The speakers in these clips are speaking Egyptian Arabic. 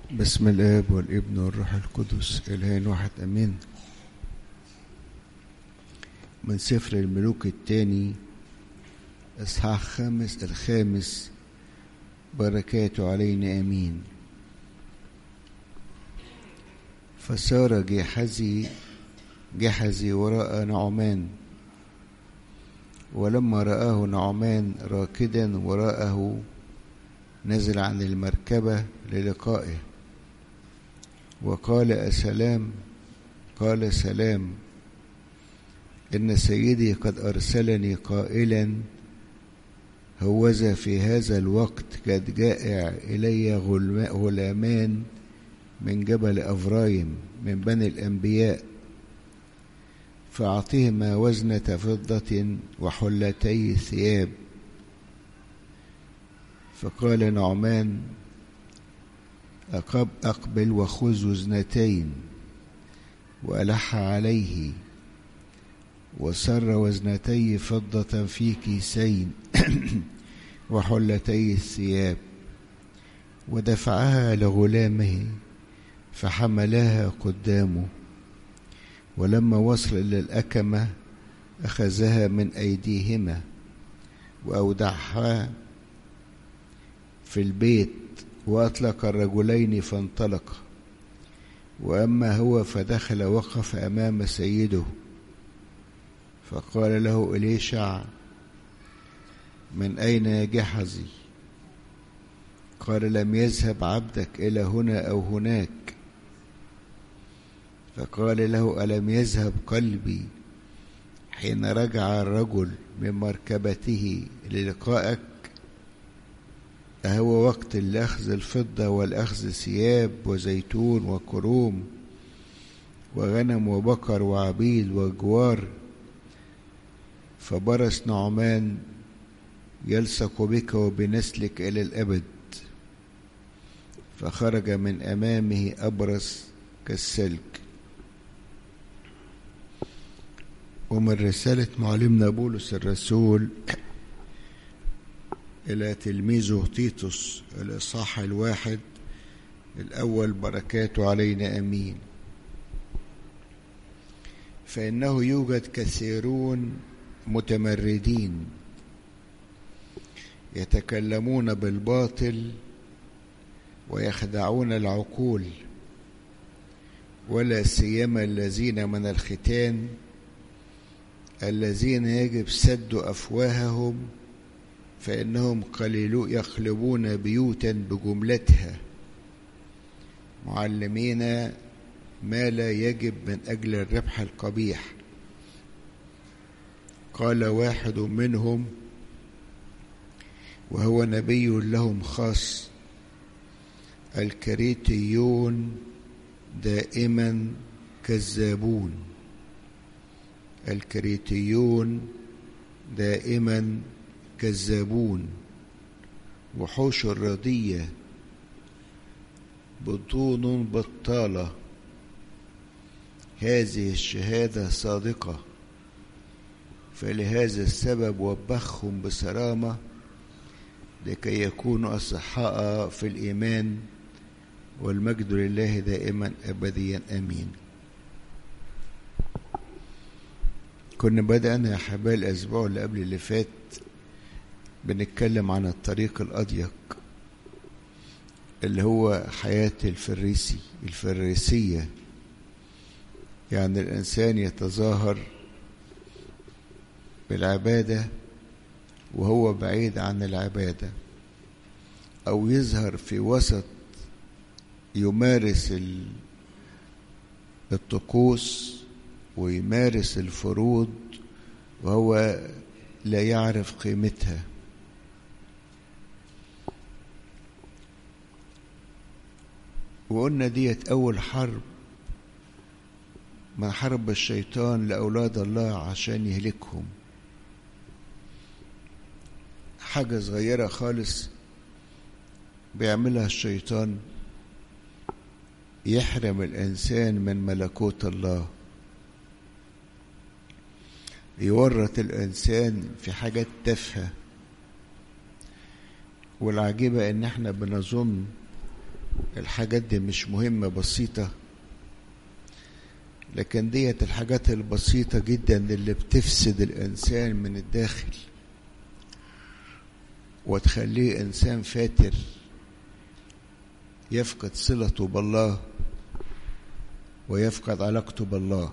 بسم الاب والابن والروح القدس الهين واحد امين من سفر الملوك الثاني اصحاح خامس الخامس بركاته علينا امين فسار جحزي جحزي وراء نعمان ولما رآه نعمان راكدا وراءه نزل عن المركبة للقائه وقال أسلام قال سلام إن سيدي قد أرسلني قائلا هوذا في هذا الوقت قد جاء إلي غلامان من جبل أفرايم من بني الأنبياء فأعطيهما وزنة فضة وحلتي ثياب فقال نعمان أقبل وخذ وزنتين وألح عليه وسر وزنتي فضة في كيسين وحلتي الثياب ودفعها لغلامه فحملها قدامه ولما وصل إلى الأكمة أخذها من أيديهما وأودعها في البيت وأطلق الرجلين فانطلقا وأما هو فدخل وقف أمام سيده فقال له إليشع من أين يا جحزي قال لم يذهب عبدك إلى هنا أو هناك فقال له ألم يذهب قلبي حين رجع الرجل من مركبته للقائك أهو وقت لأخذ الفضة والأخذ ثياب وزيتون وكروم وغنم وبقر وعبيد وجوار فبرس نعمان يلصق بك وبنسلك إلى الأبد فخرج من أمامه أبرص كالسلك ومن رسالة معلمنا بولس الرسول إلى تلميذه تيتوس الإصحاح الواحد الأول بركاته علينا أمين فإنه يوجد كثيرون متمردين يتكلمون بالباطل ويخدعون العقول ولا سيما الذين من الختان الذين يجب سد أفواههم فإنهم قليلو يخلبون بيوتا بجملتها معلمين ما لا يجب من أجل الربح القبيح قال واحد منهم وهو نبي لهم خاص الكريتيون دائما كذابون الكريتيون دائما كذابون وحوش الردية بطون بطالة هذه الشهادة صادقة فلهذا السبب وبخهم بصرامة لكي يكونوا أصحاء في الإيمان والمجد لله دائما أبديا أمين كنا بدأنا يا حبايب الأسبوع اللي قبل اللي فات بنتكلم عن الطريق الأضيق اللي هو حياة الفريسي الفريسية يعني الإنسان يتظاهر بالعبادة وهو بعيد عن العبادة أو يظهر في وسط يمارس الطقوس ويمارس الفروض وهو لا يعرف قيمتها وقلنا ديت أول حرب من حرب الشيطان لأولاد الله عشان يهلكهم حاجة صغيرة خالص بيعملها الشيطان يحرم الإنسان من ملكوت الله يورط الإنسان في حاجات تافهة والعجيبة إن إحنا بنظن الحاجات دي مش مهمة بسيطة لكن ديت الحاجات البسيطة جدا اللي بتفسد الإنسان من الداخل وتخليه إنسان فاتر يفقد صلته بالله ويفقد علاقته بالله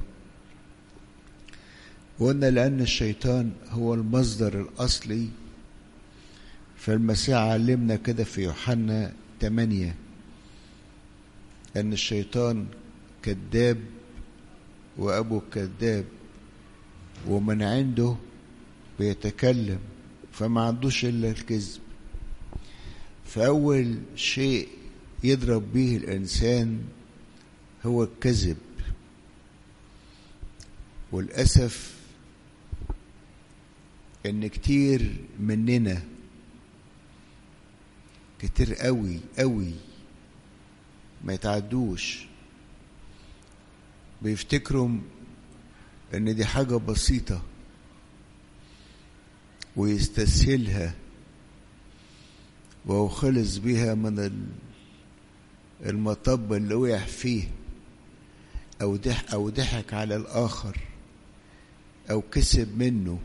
وقلنا لأن الشيطان هو المصدر الأصلي فالمسيح علمنا كده في يوحنا 8 أن الشيطان كذاب وأبو كذاب ومن عنده بيتكلم فما عندوش إلا الكذب فأول شيء يضرب به الإنسان هو الكذب والأسف إن كتير مننا كتير قوي قوي ما يتعدوش بيفتكروا ان دي حاجة بسيطة ويستسهلها وهو خلص بيها من المطب اللي وقع فيه او ضحك او ضحك على الاخر او كسب منه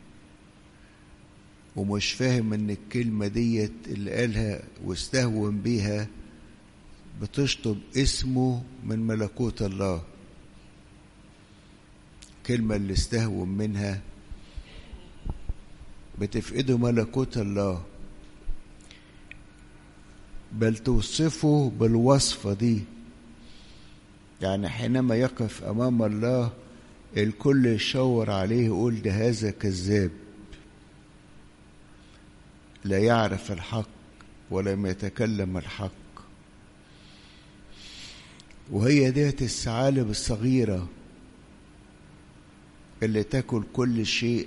ومش فاهم ان الكلمة ديت اللي قالها واستهون بيها بتشطب اسمه من ملكوت الله الكلمة اللي استهون منها بتفقده ملكوت الله بل توصفه بالوصفة دي يعني حينما يقف أمام الله الكل يشاور عليه يقول ده هذا كذاب لا يعرف الحق ولم يتكلم الحق وهي ديت الثعالب الصغيرة اللي تاكل كل شيء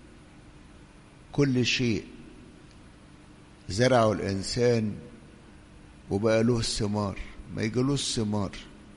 كل شيء زرعه الإنسان وبقى له الثمار ما يجلوش ثمار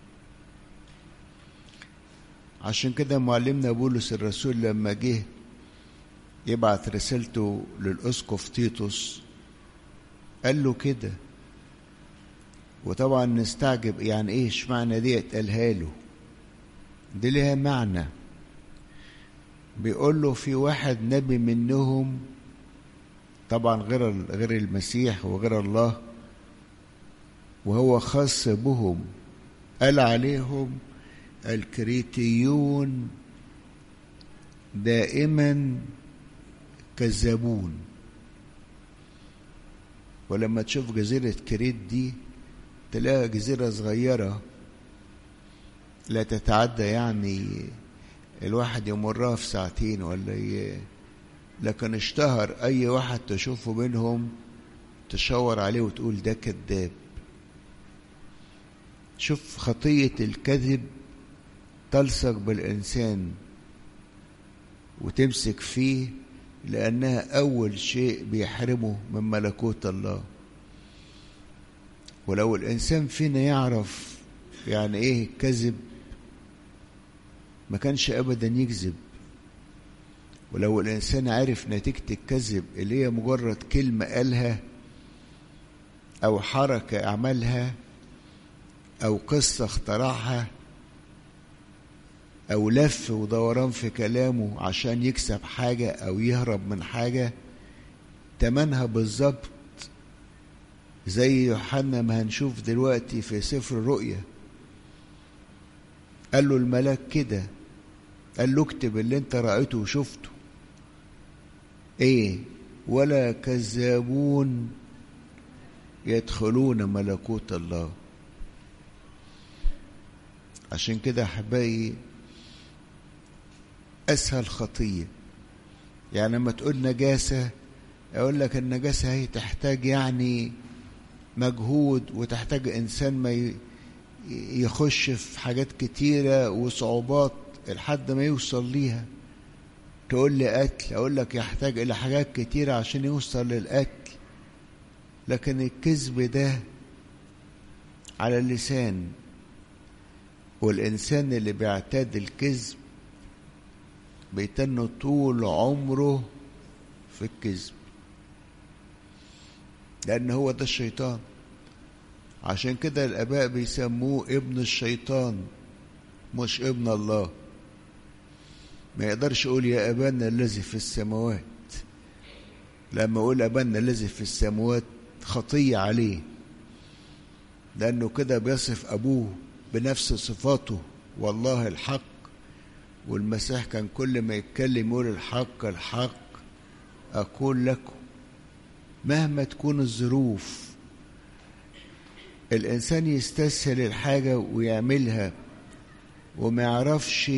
عشان كده معلمنا بولس الرسول لما جه يبعت رسالته للأسقف تيتوس قال له كده وطبعا نستعجب يعني ايه اشمعنى ديت قالها له دي ليها معنى بيقول له في واحد نبي منهم طبعا غير غير المسيح وغير الله وهو خاص بهم قال عليهم الكريتيون دائما كذابون ولما تشوف جزيرة كريت دي تلاقيها جزيرة صغيرة لا تتعدى يعني الواحد يمرها في ساعتين ولا ي... لكن اشتهر أي واحد تشوفه منهم تشاور عليه وتقول ده كذاب شوف خطية الكذب تلصق بالإنسان وتمسك فيه لأنها أول شيء بيحرمه من ملكوت الله ولو الإنسان فينا يعرف يعني إيه كذب ما كانش أبدا يكذب ولو الإنسان عرف نتيجة الكذب اللي هي مجرد كلمة قالها أو حركة عملها أو قصة اخترعها أو لف ودوران في كلامه عشان يكسب حاجة أو يهرب من حاجة تمنها بالظبط زي يوحنا ما هنشوف دلوقتي في سفر الرؤيا قال له الملاك كده قال له اكتب اللي انت رأيته وشفته ايه ولا كذابون يدخلون ملكوت الله عشان كده احبائي اسهل خطيه يعني لما تقول نجاسه اقول لك النجاسه هي تحتاج يعني مجهود وتحتاج انسان ما يخش في حاجات كتيره وصعوبات لحد ما يوصل ليها تقول لي قتل اقول لك يحتاج الى حاجات كتيره عشان يوصل للقتل لكن الكذب ده على اللسان والإنسان اللي بيعتاد الكذب بيتن طول عمره في الكذب لأن هو ده الشيطان عشان كده الآباء بيسموه ابن الشيطان مش ابن الله ما يقدرش يقول يا أبانا الذي في السماوات لما يقول أبانا الذي في السماوات خطية عليه لأنه كده بيصف أبوه بنفس صفاته والله الحق والمسيح كان كل ما يتكلم يقول الحق الحق أقول لكم مهما تكون الظروف الإنسان يستسهل الحاجة ويعملها وما يعرفش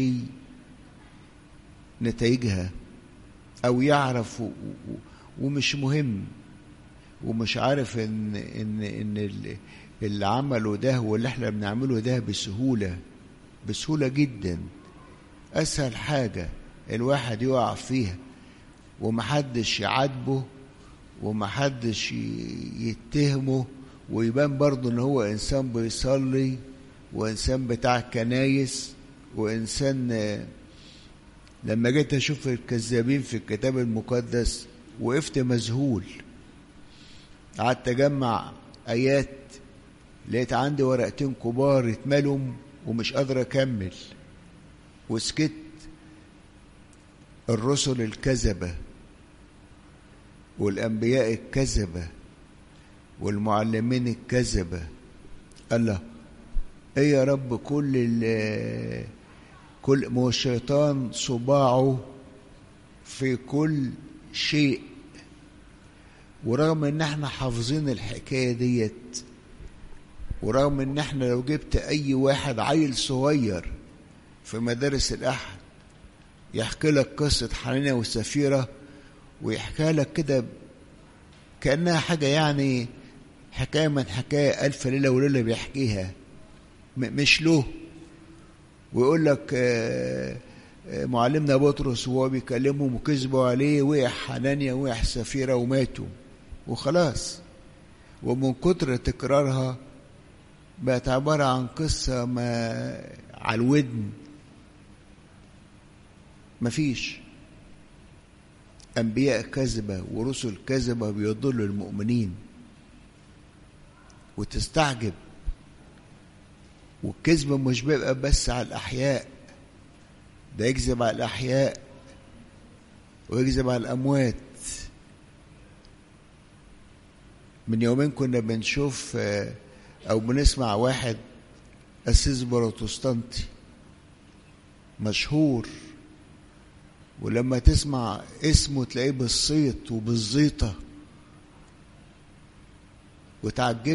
نتائجها أو يعرف و- و- ومش مهم ومش عارف إن إن إن ال- اللي عمله ده واللي إحنا بنعمله ده بسهولة بسهولة جدا أسهل حاجة الواحد يقع فيها ومحدش يعاتبه ومحدش ي- يتهمه ويبان برضه ان هو انسان بيصلي وانسان بتاع كنايس وانسان آه، لما جيت اشوف الكذابين في الكتاب المقدس وقفت مذهول قعدت اجمع ايات لقيت عندي ورقتين كبار اتملوا ومش قادر اكمل وسكت الرسل الكذبه والانبياء الكذبه والمعلمين الكذبه الله ايه يا رب كل ال كل ما هو الشيطان صباعه في كل شيء ورغم ان احنا حافظين الحكايه ديت ورغم ان احنا لو جبت اي واحد عيل صغير في مدارس الاحد يحكي لك قصه حنانيا وسفيره ويحكي لك كده كانها حاجه يعني حكايه من حكايه الف ليله وليله بيحكيها م- مش له ويقول لك آه، آه، معلمنا بطرس وهو بيكلمهم وكذبوا عليه وقع حنانيا وقع سفيرة وماتوا وخلاص ومن كتر تكرارها بقت عبارة عن قصة ما على الودن مفيش أنبياء كذبة ورسل كذبة بيضلوا المؤمنين وتستعجب والكذب مش بيبقى بس على الأحياء ده يكذب على الأحياء ويكذب على الأموات من يومين كنا بنشوف آه، أو بنسمع واحد أسيس بروتستانتي مشهور ولما تسمع اسمه تلاقيه بالصيت وبالزيطة وتعجبت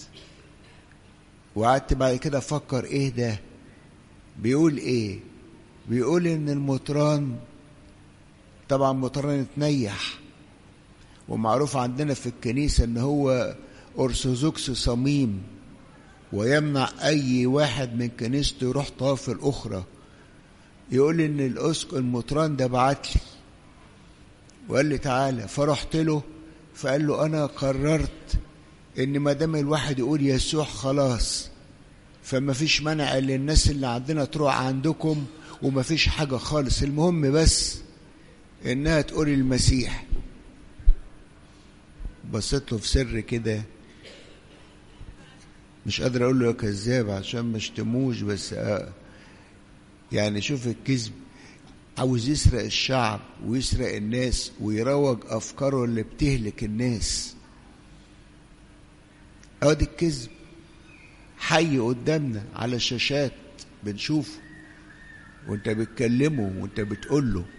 وقعدت بعد كده افكر ايه ده بيقول ايه بيقول ان المطران طبعا مطران اتنيح ومعروف عندنا في الكنيسة ان هو ارثوذكس صميم ويمنع اي واحد من كنيسته يروح طواف الاخرى يقول ان الاسك المطران ده بعت لي وقال لي تعالى فرحت له فقال له انا قررت ان ما دام الواحد يقول يسوع خلاص فما فيش مانع ان الناس اللي عندنا تروح عندكم وما فيش حاجه خالص المهم بس انها تقول المسيح بصيت له في سر كده مش قادر اقول له يا كذاب عشان ما اشتموش بس آه يعني شوف الكذب عاوز يسرق الشعب ويسرق الناس ويروج افكاره اللي بتهلك الناس ادي الكذب حي قدامنا على الشاشات بنشوفه وانت بتكلمه وانت بتقول له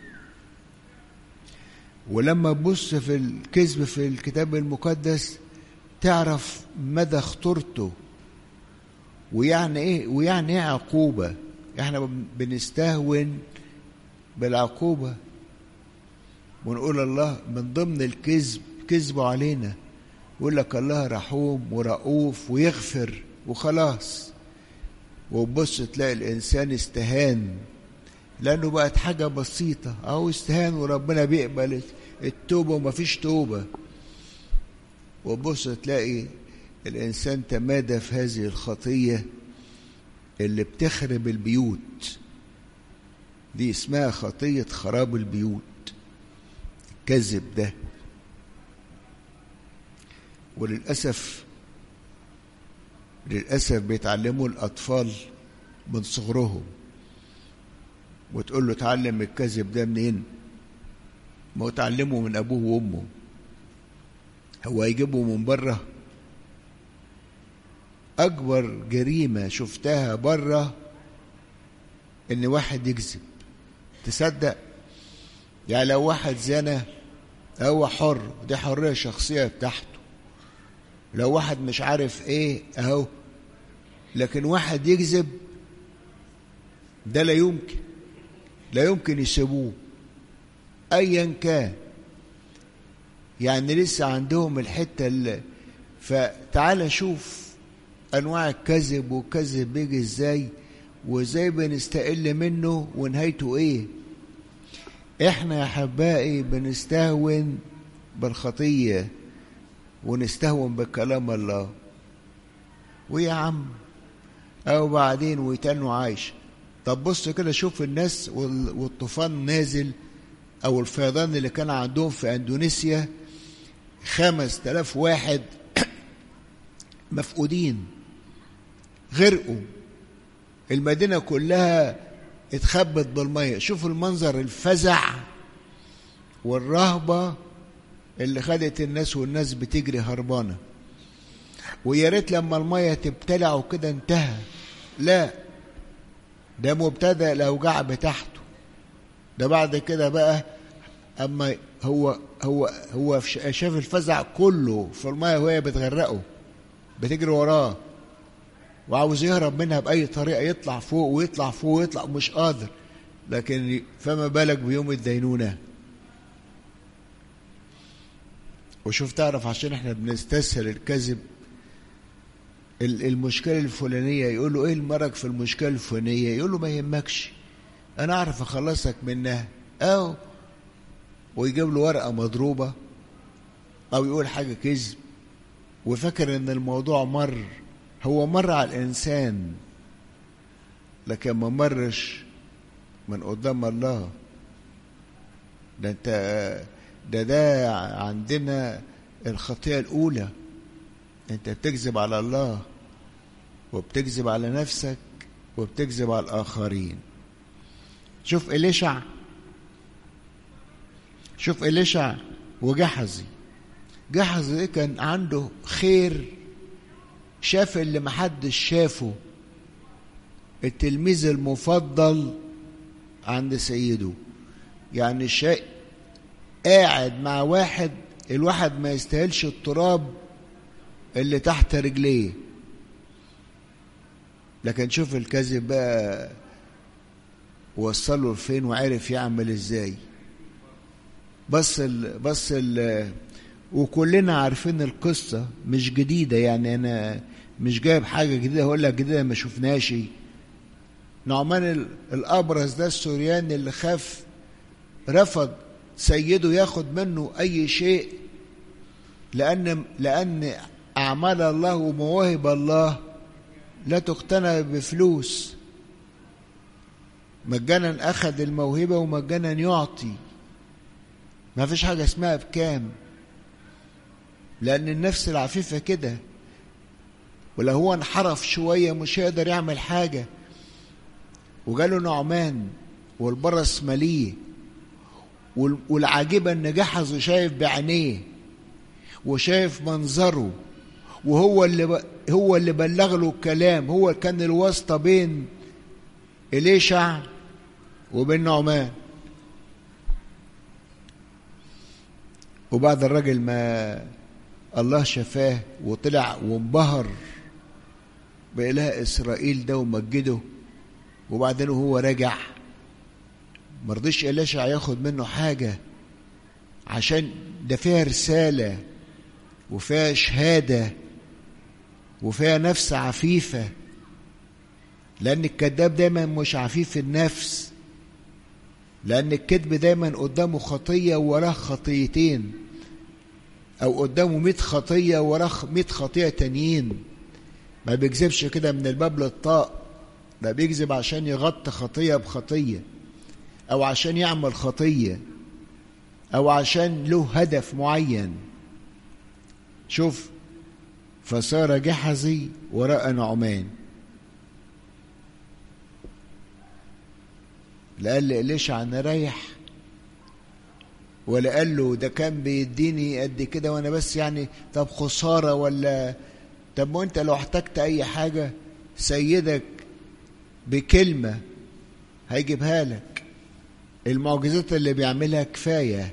ولما تبص في الكذب في الكتاب المقدس تعرف مدى خطورته ويعني ايه ويعني ايه عقوبه احنا بنستهون بالعقوبه ونقول الله من ضمن الكذب كذبوا علينا يقول لك الله رحوم ورؤوف ويغفر وخلاص وتبص تلاقي الانسان استهان لانه بقت حاجه بسيطه اهو استهان وربنا بيقبل التوبه ومفيش توبه وتبص تلاقي الانسان تمادى في هذه الخطيه اللي بتخرب البيوت دي اسمها خطيه خراب البيوت الكذب ده وللأسف للأسف بيتعلموا الأطفال من صغرهم وتقول له اتعلم الكذب ده منين ما هو اتعلمه من أبوه وأمه هو يجيبه من بره أكبر جريمة شفتها بره إن واحد يكذب تصدق يعني لو واحد زنى هو حر دي حرية شخصية بتاعته لو واحد مش عارف ايه اهو لكن واحد يكذب ده لا يمكن لا يمكن يسيبوه ايا كان يعني لسه عندهم الحته اللي فتعال شوف انواع الكذب والكذب بيجي ازاي وازاي بنستقل منه ونهايته ايه احنا يا احبائي بنستهون بالخطيه ونستهون بكلام الله ويا عم او بعدين ويتنوا عايش طب بص كده شوف الناس والطوفان نازل او الفيضان اللي كان عندهم في اندونيسيا خمس تلاف واحد مفقودين غرقوا المدينة كلها اتخبت بالمية شوف المنظر الفزع والرهبة اللي خدت الناس والناس بتجري هربانة ويا ريت لما المية تبتلع وكده انتهى لا ده مبتدأ الأوجاع بتاعته ده بعد كده بقى أما هو هو هو شاف الفزع كله في المية وهي بتغرقه بتجري وراه وعاوز يهرب منها بأي طريقة يطلع فوق ويطلع فوق ويطلع مش قادر لكن فما بالك بيوم الدينونة وشوف تعرف عشان احنا بنستسهل الكذب المشكلة الفلانية يقول له ايه المرض في المشكلة الفلانية يقول له ما يهمكش انا اعرف اخلصك منها او ويجيب له ورقة مضروبة او يقول حاجة كذب وفكر ان الموضوع مر هو مر على الانسان لكن ما مرش من قدام الله ده انت ده ده عندنا الخطيئة الأولى أنت بتكذب على الله وبتكذب على نفسك وبتكذب على الآخرين شوف إليشع شوف إليشع وجحزي جحزي كان عنده خير شاف اللي محدش شافه التلميذ المفضل عند سيده يعني الشيء قاعد مع واحد الواحد ما يستاهلش التراب اللي تحت رجليه لكن شوف الكذب بقى وصله لفين وعرف يعمل ازاي بس ال بس ال وكلنا عارفين القصة مش جديدة يعني أنا مش جايب حاجة جديدة هقول لك جديدة ما شفناش نعمان الأبرز ده السورياني اللي خاف رفض سيده ياخد منه أي شيء لأن لأن أعمال الله ومواهب الله لا تقتنى بفلوس مجانا أخذ الموهبة ومجانا يعطي ما فيش حاجة اسمها بكام لأن النفس العفيفة كده ولو هو انحرف شوية مش هيقدر يعمل حاجة وجاله نعمان والبرص مليه والعجيبة ان جحظ شايف بعينيه وشايف منظره وهو اللي ب... هو اللي بلغ له الكلام هو كان الواسطة بين إليشع وبين نعمان وبعد الراجل ما الله شفاه وطلع وانبهر بإله إسرائيل ده ومجده وبعدين هو رجع مرضيش إليشع ياخد منه حاجة عشان ده فيها رسالة وفيها شهادة وفيها نفس عفيفة لأن الكذاب دايما مش عفيف النفس لأن الكذب دايما قدامه خطية وراه خطيتين أو قدامه مئة خطية وراه مئة خطية تانيين ما بيكذبش كده من الباب للطاق ده بيكذب عشان يغطي خطية بخطية أو عشان يعمل خطية أو عشان له هدف معين شوف فصار جحزي وراء نعمان لا قال ليش انا رايح ولا قال له ده كان بيديني قد كده وانا بس يعني طب خساره ولا طب ما انت لو احتجت اي حاجه سيدك بكلمه هيجيبها لك المعجزات اللي بيعملها كفايه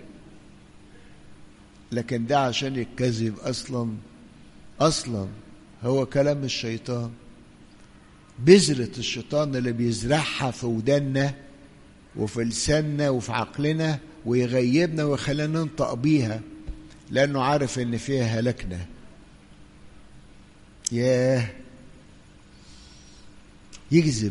لكن ده عشان الكذب اصلا اصلا هو كلام الشيطان بذرة الشيطان اللي بيزرعها في ودنا وفي لساننا وفي عقلنا ويغيبنا ويخلينا ننطق بيها لأنه عارف إن فيها هلكنا ياه يكذب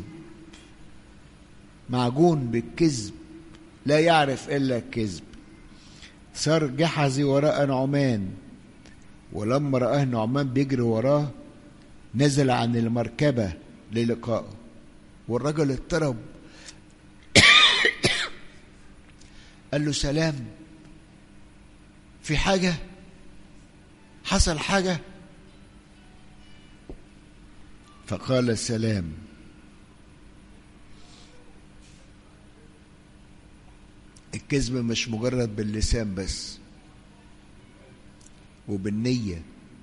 معجون بالكذب لا يعرف إلا الكذب صار جحزي وراء نعمان ولما رآه نعمان بيجري وراه نزل عن المركبة للقائه والرجل اضطرب قال له سلام في حاجة حصل حاجة فقال سلام الكذب مش مجرد باللسان بس وبالنية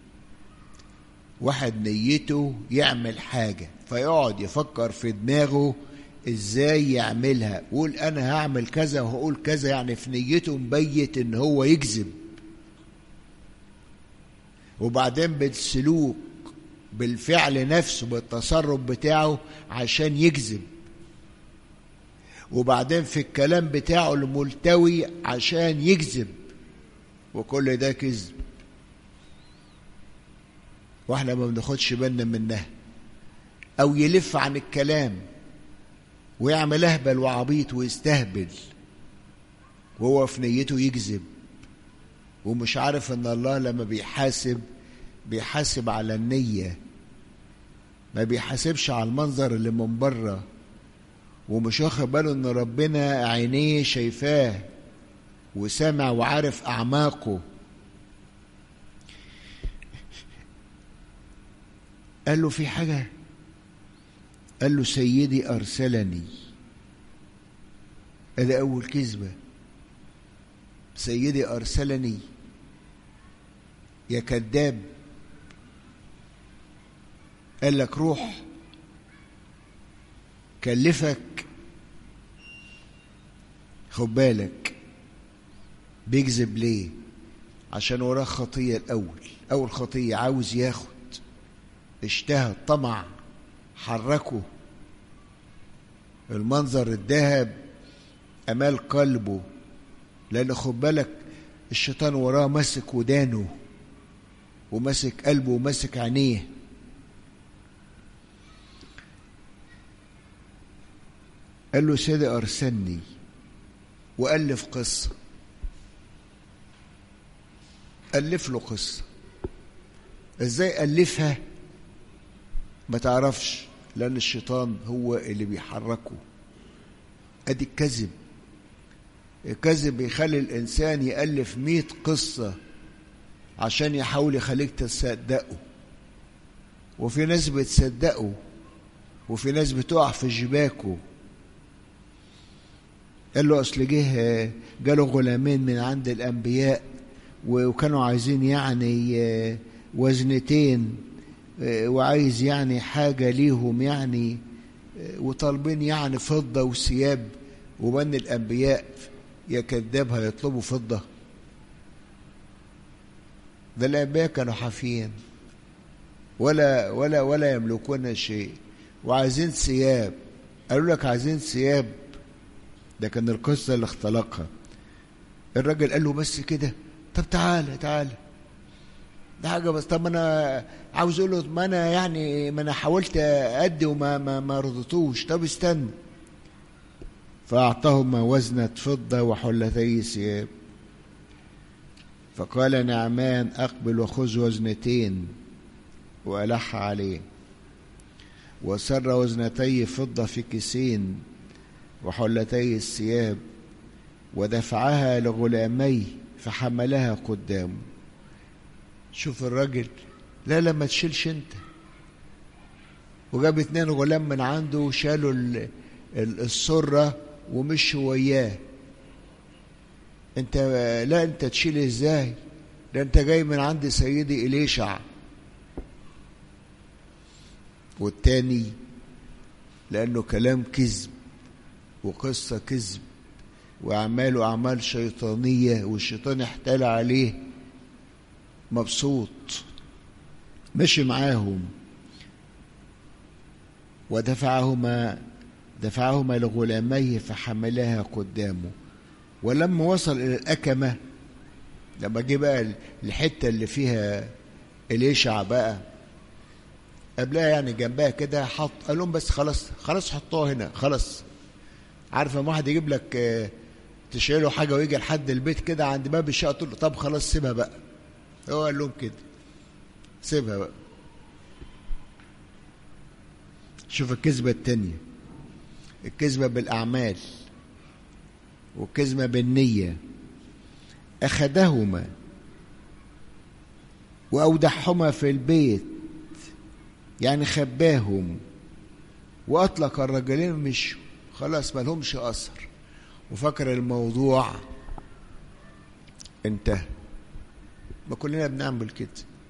واحد نيته يعمل حاجة فيقعد يفكر في دماغه ازاي يعملها يقول انا هعمل كذا وهقول كذا يعني في نيته مبيت ان هو يكذب وبعدين بالسلوك بالفعل نفسه بالتصرف بتاعه عشان يكذب وبعدين في الكلام بتاعه الملتوي عشان يكذب وكل ده كذب واحنا ما بناخدش بالنا منها او يلف عن الكلام ويعمل اهبل وعبيط ويستهبل وهو في نيته يكذب ومش عارف ان الله لما بيحاسب بيحاسب على النية ما بيحاسبش على المنظر اللي من بره ومش واخد باله ان ربنا عينيه شايفاه وسامع وعارف اعماقه قال له في حاجه قال له سيدي ارسلني ادي اول كذبه سيدي ارسلني يا كذاب قال لك روح كلفك خد بالك بيكذب ليه عشان وراه خطية الأول أول خطية عاوز ياخد اشتهى طمع حركه المنظر الذهب أمال قلبه لأن خد بالك الشيطان وراه ماسك ودانه وماسك قلبه وماسك عينيه قال له سيدي أرسلني وألف قصة ألف له قصة إزاي ألفها ما تعرفش لأن الشيطان هو اللي بيحركه أدي الكذب الكذب بيخلي الإنسان يألف مئة قصة عشان يحاول يخليك تصدقه وفي ناس بتصدقه وفي ناس بتقع في جباكه قال له اصل جه جاله غلامين من عند الانبياء وكانوا عايزين يعني وزنتين وعايز يعني حاجه ليهم يعني وطالبين يعني فضه وثياب وبن الانبياء يا كذاب هيطلبوا فضه ده الانبياء كانوا حافين ولا ولا ولا يملكون شيء وعايزين ثياب قالوا لك عايزين ثياب ده كان القصة اللي اختلقها الراجل قال له بس كده طب تعالى تعالى ده حاجة بس طب أنا عاوز أقول له ما أنا يعني ما أنا حاولت أدي وما ما, ما رضيتوش طب استنى فأعطاهما وزنة فضة وحلتي ثياب فقال نعمان أقبل وخذ وزنتين وألح عليه وسر وزنتي فضة في كيسين وحلتي الثياب ودفعها لغلاميه فحملها قدامه شوف الراجل لا لا ما تشيلش انت وجاب اتنين غلام من عنده شالوا السرة ومشوا وياه انت لا انت تشيل ازاي ده انت جاي من عند سيدي إليشع والتاني لأنه كلام كذب وقصة كذب وأعماله أعمال شيطانية والشيطان احتال عليه مبسوط مشي معاهم ودفعهما دفعهما لغلاميه فحملها قدامه ولما وصل إلى الأكمة لما جه بقى الحتة اللي فيها إليشع بقى قبلها يعني جنبها كده حط قال لهم بس خلاص خلاص حطوها هنا خلاص عارف لما واحد يجيب لك تشيله حاجة ويجي لحد البيت كده عند باب الشقة تقول له طب خلاص سيبها بقى هو قال لهم كده سيبها بقى شوف الكذبة التانية الكذبة بالأعمال والكذبة بالنية أخذهما وأودعهما في البيت يعني خباهم وأطلق الرجلين مشوا خلاص ما لهمش أثر وفكر الموضوع انتهى ما كلنا بنعمل كده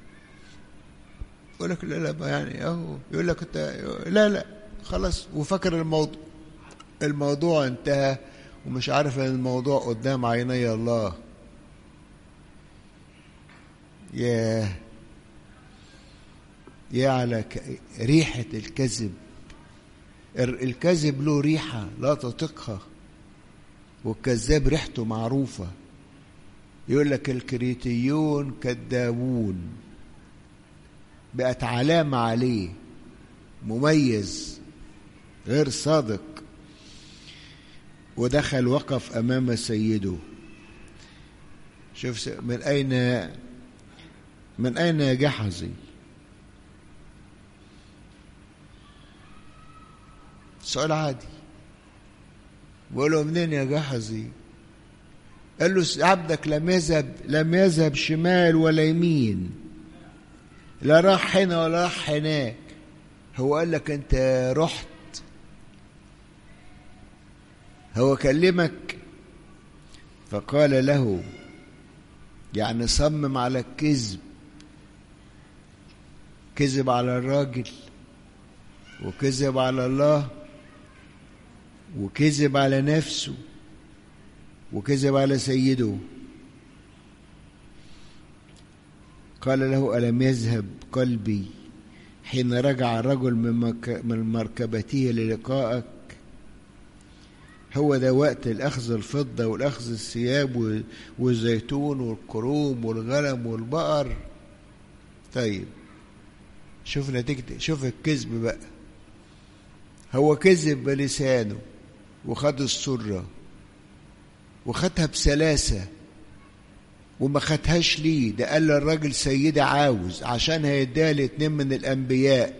يقول لك لا لا ما يعني اهو يقول لك انت لا لا خلاص وفكر الموضوع الموضوع انتهى ومش عارف ان الموضوع قدام عيني الله ياه يا على ريحة الكذب الكذب له ريحة لا تطيقها والكذاب ريحته معروفة يقول لك الكريتيون كذابون بقت علامة عليه مميز غير صادق ودخل وقف أمام سيده شوف من أين من أين جحظي سؤال عادي بقول له منين يا جحظي قال له عبدك لم يذهب لم يذهب شمال ولا يمين لا راح هنا ولا راح هناك هو قال لك انت رحت هو كلمك فقال له يعني صمم على الكذب كذب على الراجل وكذب على الله وكذب على نفسه وكذب على سيده قال له ألم يذهب قلبي حين رجع الرجل من مركبته للقائك هو ده وقت الأخذ الفضة والأخذ الثياب والزيتون والكروم والغنم والبقر طيب شوف نتيجة شوف الكذب بقى هو كذب بلسانه وخد السرة وخدها بسلاسة وما خدهاش ليه ده قال للراجل سيدي عاوز عشان هيديها لاتنين من الأنبياء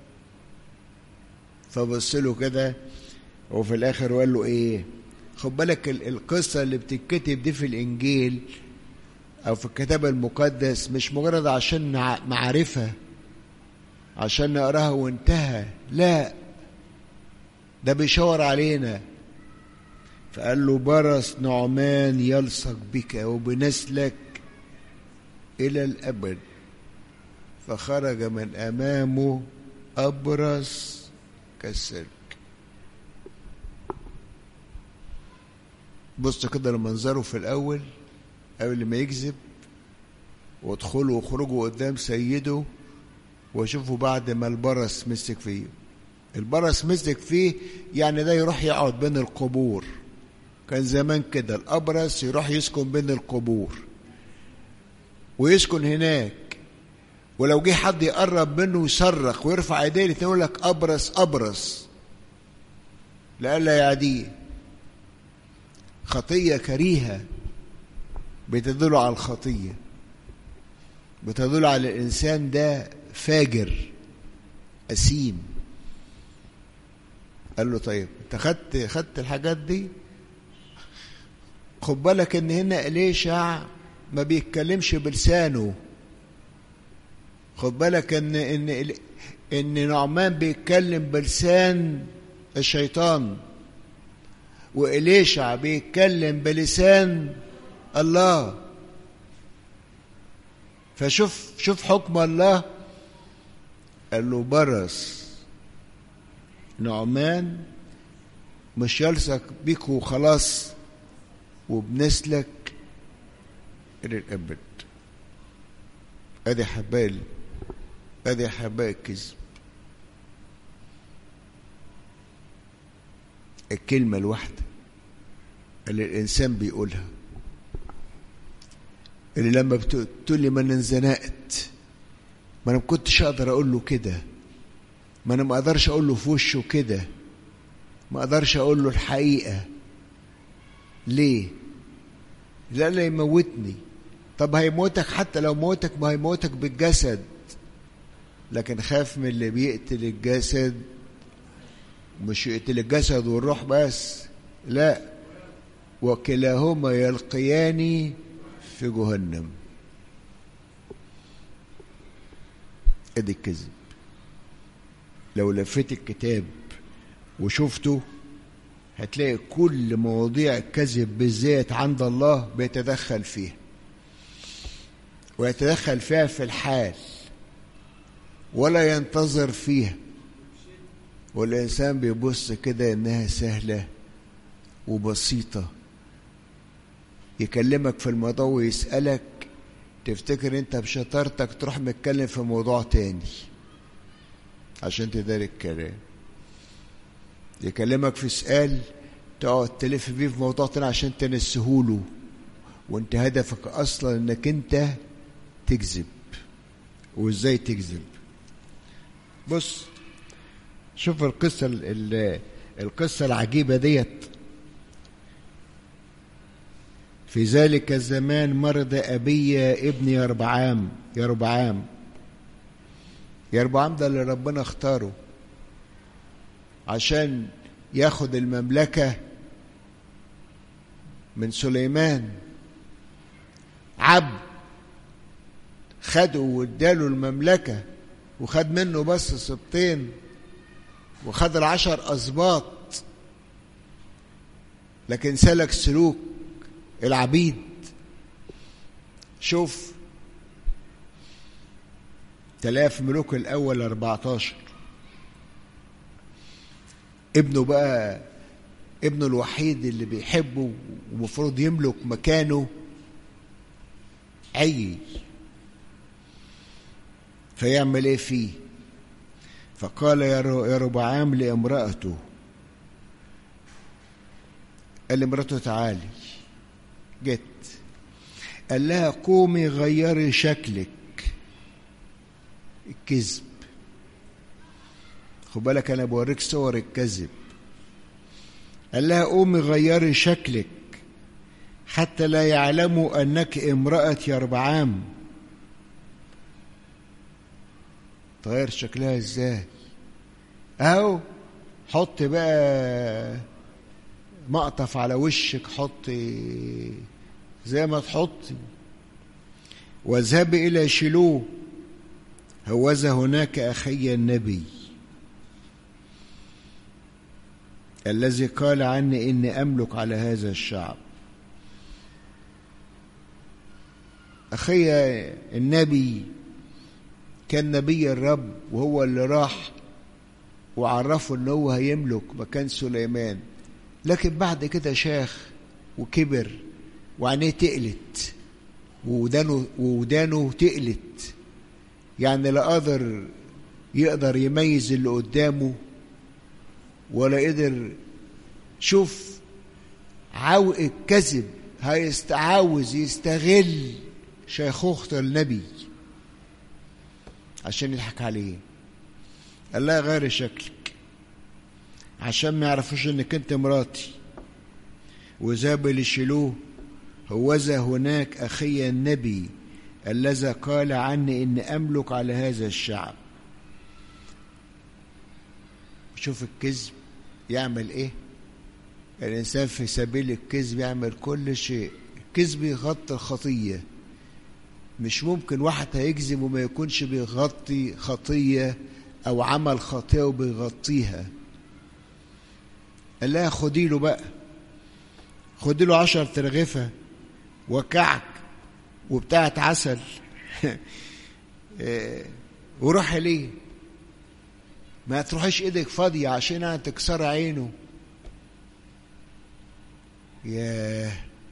فبص له كده وفي الآخر وقال له إيه خد بالك القصة اللي بتتكتب دي في الإنجيل أو في الكتاب المقدس مش مجرد عشان معرفة عشان نقراها وانتهى لا ده بيشاور علينا فقال له برص نعمان يلصق بك وبنسلك إلى الأبد فخرج من أمامه أبرص كالسلك بص كده لمنظره في الأول قبل ما يكذب وادخلوا وخرجوا قدام سيده وشوفوا بعد ما البرص مسك فيه البرص مسك فيه يعني ده يروح يقعد بين القبور كان زمان كده الأبرص يروح يسكن بين القبور ويسكن هناك ولو جه حد يقرب منه ويصرخ ويرفع ايديه يقول لك أبرص أبرص لئلا يعديه خطية كريهة بتدل على الخطية بتدل على الإنسان ده فاجر أسيم قال له طيب انت خدت خدت الحاجات دي خد بالك ان هنا اليشع ما بيتكلمش بلسانه خد بالك ان ان ان نعمان بيتكلم بلسان الشيطان وإليشع بيتكلم بلسان الله فشوف شوف حكم الله قال له برص نعمان مش يلصق بيك وخلاص وبنسلك إلى الأبد أدي حبايل أدي حبايل الكذب الكلمة الواحدة اللي الإنسان بيقولها اللي لما بتقول لي ما أنا انزنقت ما أنا ما كنتش أقدر أقول له كده ما أنا ما أقدرش أقول له في وشه كده ما أقدرش أقول له الحقيقة ليه؟ لا لا يموتني طب هيموتك حتى لو موتك ما هيموتك بالجسد لكن خاف من اللي بيقتل الجسد مش يقتل الجسد والروح بس لا وكلاهما يلقيان في جهنم ادي الكذب لو لفيت الكتاب وشفته هتلاقي كل مواضيع الكذب بالذات عند الله بيتدخل فيها ويتدخل فيها في الحال ولا ينتظر فيها والإنسان بيبص كده إنها سهلة وبسيطة يكلمك في الموضوع ويسألك تفتكر أنت بشطارتك تروح متكلم في موضوع تاني عشان تداري الكلام يكلمك في سؤال تقعد تلف بيه في موضوع تاني عشان تنسهوله وانت هدفك اصلا انك انت تكذب وازاي تكذب بص شوف القصة القصة العجيبة ديت في ذلك الزمان مرض أبي ابن يربعام يربعام يربعام ده اللي ربنا اختاره عشان ياخد المملكة من سليمان عبد خده واداله المملكة وخد منه بس سبطين وخد العشر أسباط لكن سلك سلوك العبيد شوف تلاف ملوك الأول 14 ابنه بقى ابنه الوحيد اللي بيحبه ومفروض يملك مكانه عي فيعمل ايه فيه فقال يا ربعام لامرأته قال لامرأته تعالي جت قال لها قومي غيري شكلك الكذب خد بالك انا بوريك صور الكذب قال لها قومي غيري شكلك حتى لا يعلموا انك امرأة يربعام تغير شكلها ازاي اهو حط بقى مقطف على وشك حط زي ما تحطي واذهب الى شيلوه هوذا هناك اخي النبي الذي قال عني اني املك على هذا الشعب اخي النبي كان نبي الرب وهو اللي راح وعرفه ان هو هيملك مكان سليمان لكن بعد كده شاخ وكبر وعينيه تقلت وودانه وودانه تقلت يعني لا قدر يقدر يميز اللي قدامه ولا قدر شوف عو الكذب هيستعاوز يستغل شيخوخة النبي عشان يضحك عليه قال لها غير شكلك عشان ما يعرفوش انك انت مراتي وذهبوا لشيلوه هوذا هناك اخي النبي الذي قال عني ان املك على هذا الشعب شوف الكذب يعمل ايه الانسان في سبيل الكذب يعمل كل شيء الكذب يغطي الخطيه مش ممكن واحد هيكذب وما يكونش بيغطي خطية أو عمل خطية وبيغطيها قال لها خدي له بقى خدي له عشر ترغفة وكعك وبتاعة عسل وروحي ليه ما تروحيش ايدك فاضية عشان تكسر عينه ياه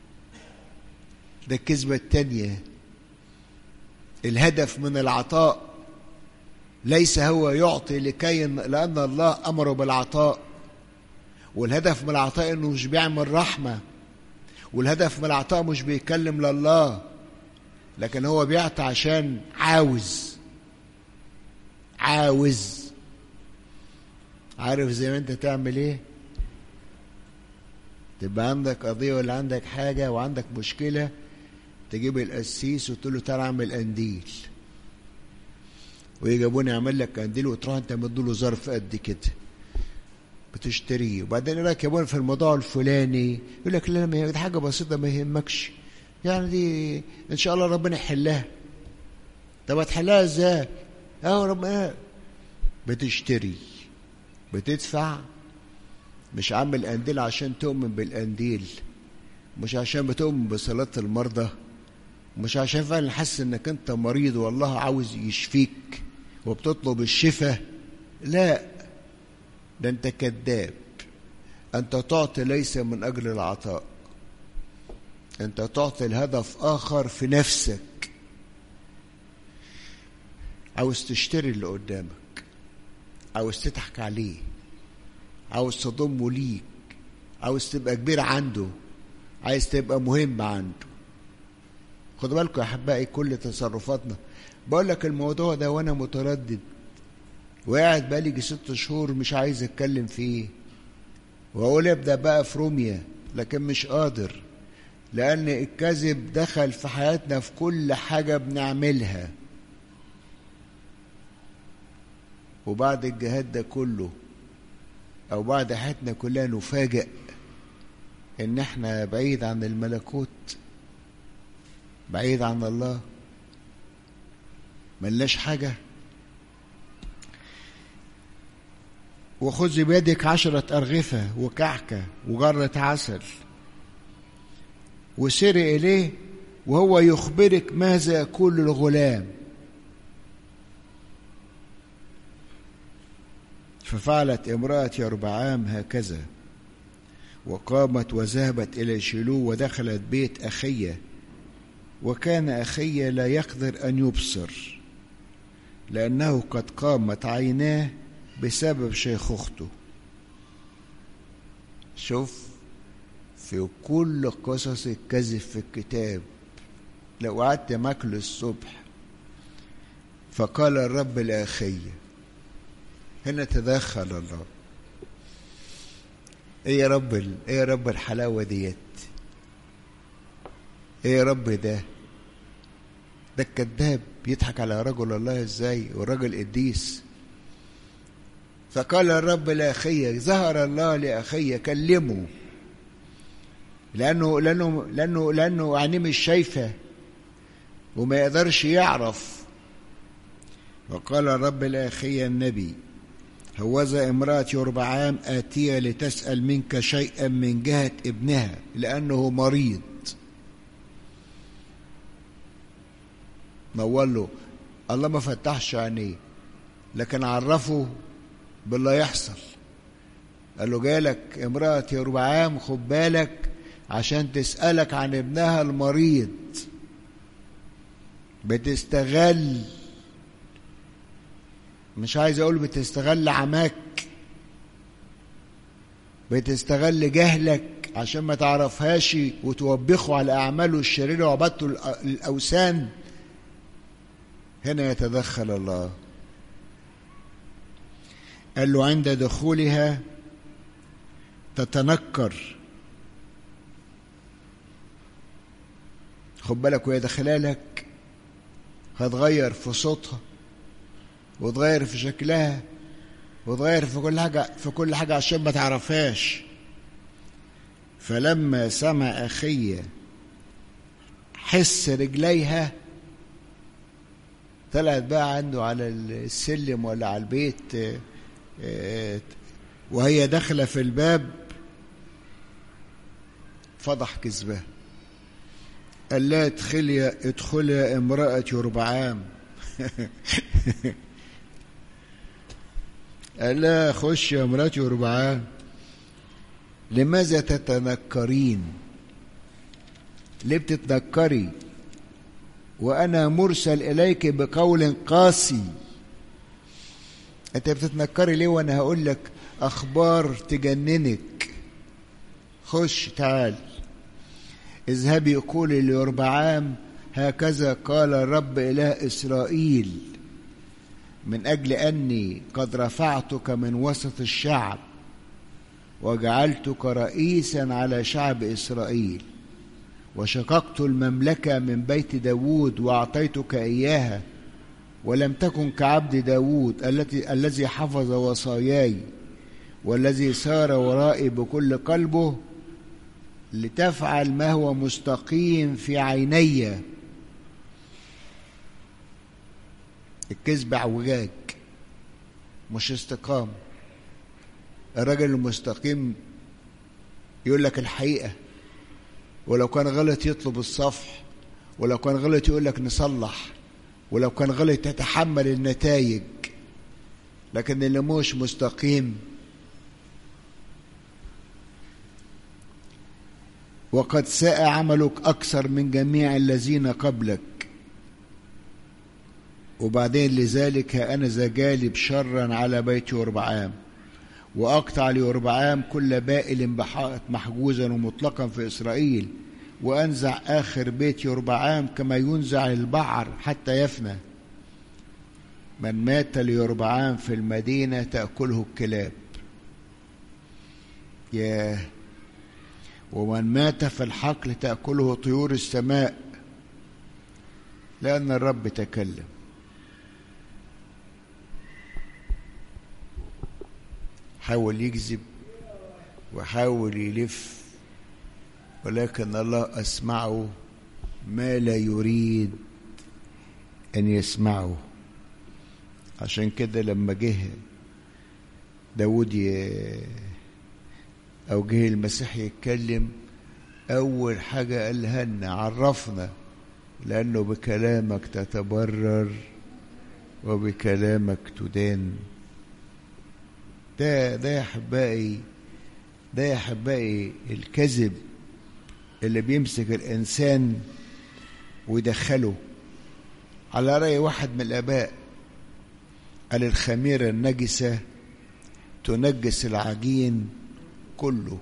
ده الكذبة التانية الهدف من العطاء ليس هو يعطي لكي لأن الله أمره بالعطاء والهدف من العطاء إنه مش بيعمل رحمة والهدف من العطاء مش بيكلم لله لكن هو بيعطي عشان عاوز عاوز عارف زي ما انت تعمل ايه تبقى عندك قضية ولا عندك حاجة وعندك مشكلة تجيب القسيس وتقول له تعالى اعمل قنديل ويجي ابونا يعمل لك قنديل وتروح انت مديله ظرف قد كده بتشتريه وبعدين يقول لك يا ابونا في الموضوع الفلاني يقول لك لا ما هي دي حاجه بسيطه ما يهمكش يعني دي ان شاء الله ربنا يحلها طب هتحلها ازاي؟ اه ربنا بتشتري بتدفع مش عامل قنديل عشان تؤمن بالقنديل مش عشان بتؤمن بصلاة المرضى مش عشان فعلا حاسس انك انت مريض والله عاوز يشفيك وبتطلب الشفاء لا ده انت كذاب انت تعطي ليس من اجل العطاء انت تعطي الهدف اخر في نفسك عاوز تشتري اللي قدامك عاوز تضحك عليه عاوز تضمه ليك عاوز تبقى كبير عنده عايز تبقى مهم عنده خدوا بالكم يا احبائي كل تصرفاتنا بقول لك الموضوع ده وانا متردد وقاعد بقالي ست شهور مش عايز اتكلم فيه واقول ابدا بقى في روميا لكن مش قادر لان الكذب دخل في حياتنا في كل حاجه بنعملها وبعد الجهاد ده كله او بعد حياتنا كلها نفاجئ ان احنا بعيد عن الملكوت بعيد عن الله ملناش حاجة وخذ بيدك عشرة أرغفة وكعكة وجرة عسل وسر إليه وهو يخبرك ماذا يقول الغلام ففعلت امرأة يربعام هكذا وقامت وذهبت إلى شيلو ودخلت بيت أخيه وكان أخي لا يقدر أن يبصر لأنه قد قامت عيناه بسبب شيخوخته شوف في كل قصص الكذب في الكتاب لو قعدت معاك للصبح فقال الرب لأخي هنا تدخل الله ايه يا رب ال... ايه يا رب الحلاوه ديت ايه يا رب ده ده الكذاب بيضحك على رجل الله ازاي والرجل قديس فقال الرب لاخي ظهر الله لاخي كلمه لانه لانه لانه لانه عينيه مش شايفه وما يقدرش يعرف وقال الرب لاخي النبي هوذا امرأة يربعام آتية لتسأل منك شيئا من جهة ابنها لأنه مريض نور له الله ما فتحش عينيه لكن عرفه باللي يحصل قال له جالك امرأة يربعام خد بالك عشان تسألك عن ابنها المريض بتستغل مش عايز اقول بتستغل عماك بتستغل جهلك عشان ما تعرفهاش وتوبخه على اعماله الشريره وعبادته الاوثان هنا يتدخل الله قال له عند دخولها تتنكر خد بالك وهي داخله لك هتغير في صوتها وتغير في شكلها وتغير في كل حاجة في كل حاجة عشان ما تعرفهاش فلما سمع أخي حس رجليها طلعت بقى عنده على السلم ولا على البيت وهي داخلة في الباب فضح كذبها قال لها ادخلي ادخلي يا امرأة يربعام قال لها خش يا امرأة يربعام لماذا تتنكرين ليه بتتنكري وأنا مرسل إليك بقول قاسي أنت بتتنكري ليه وأنا هقول لك أخبار تجننك خش تعال اذهبي قولي ليربعام هكذا قال الرب إله إسرائيل من أجل أني قد رفعتك من وسط الشعب وجعلتك رئيسا على شعب إسرائيل وشققت المملكة من بيت داود وأعطيتك إياها ولم تكن كعبد داود التي الذي حفظ وصاياي والذي سار ورائي بكل قلبه لتفعل ما هو مستقيم في عيني الكذب اعوجاج مش استقامة الراجل المستقيم يقول لك الحقيقة ولو كان غلط يطلب الصفح ولو كان غلط يقول لك نصلح ولو كان غلط يتحمل النتائج لكن اللي مش مستقيم وقد ساء عملك أكثر من جميع الذين قبلك وبعدين لذلك أنا ذا جالب شرا على بيت يربعام وأقطع ليربعام كل بائل بحائط محجوزا ومطلقا في إسرائيل وأنزع آخر بيت يربعام كما ينزع البعر حتى يفنى من مات ليربعام في المدينة تأكله الكلاب ياه ومن مات في الحقل تأكله طيور السماء لأن الرب تكلم حاول يكذب وحاول يلف ولكن الله أسمعه ما لا يريد أن يسمعه عشان كده لما جه داود ي... أو جه المسيح يتكلم أول حاجة قالها لنا عرفنا لأنه بكلامك تتبرر وبكلامك تدان ده ده يا أحبائي ده يا أحبائي الكذب اللي بيمسك الإنسان ويدخله على رأي واحد من الآباء قال الخميرة النجسة تنجس العجين كله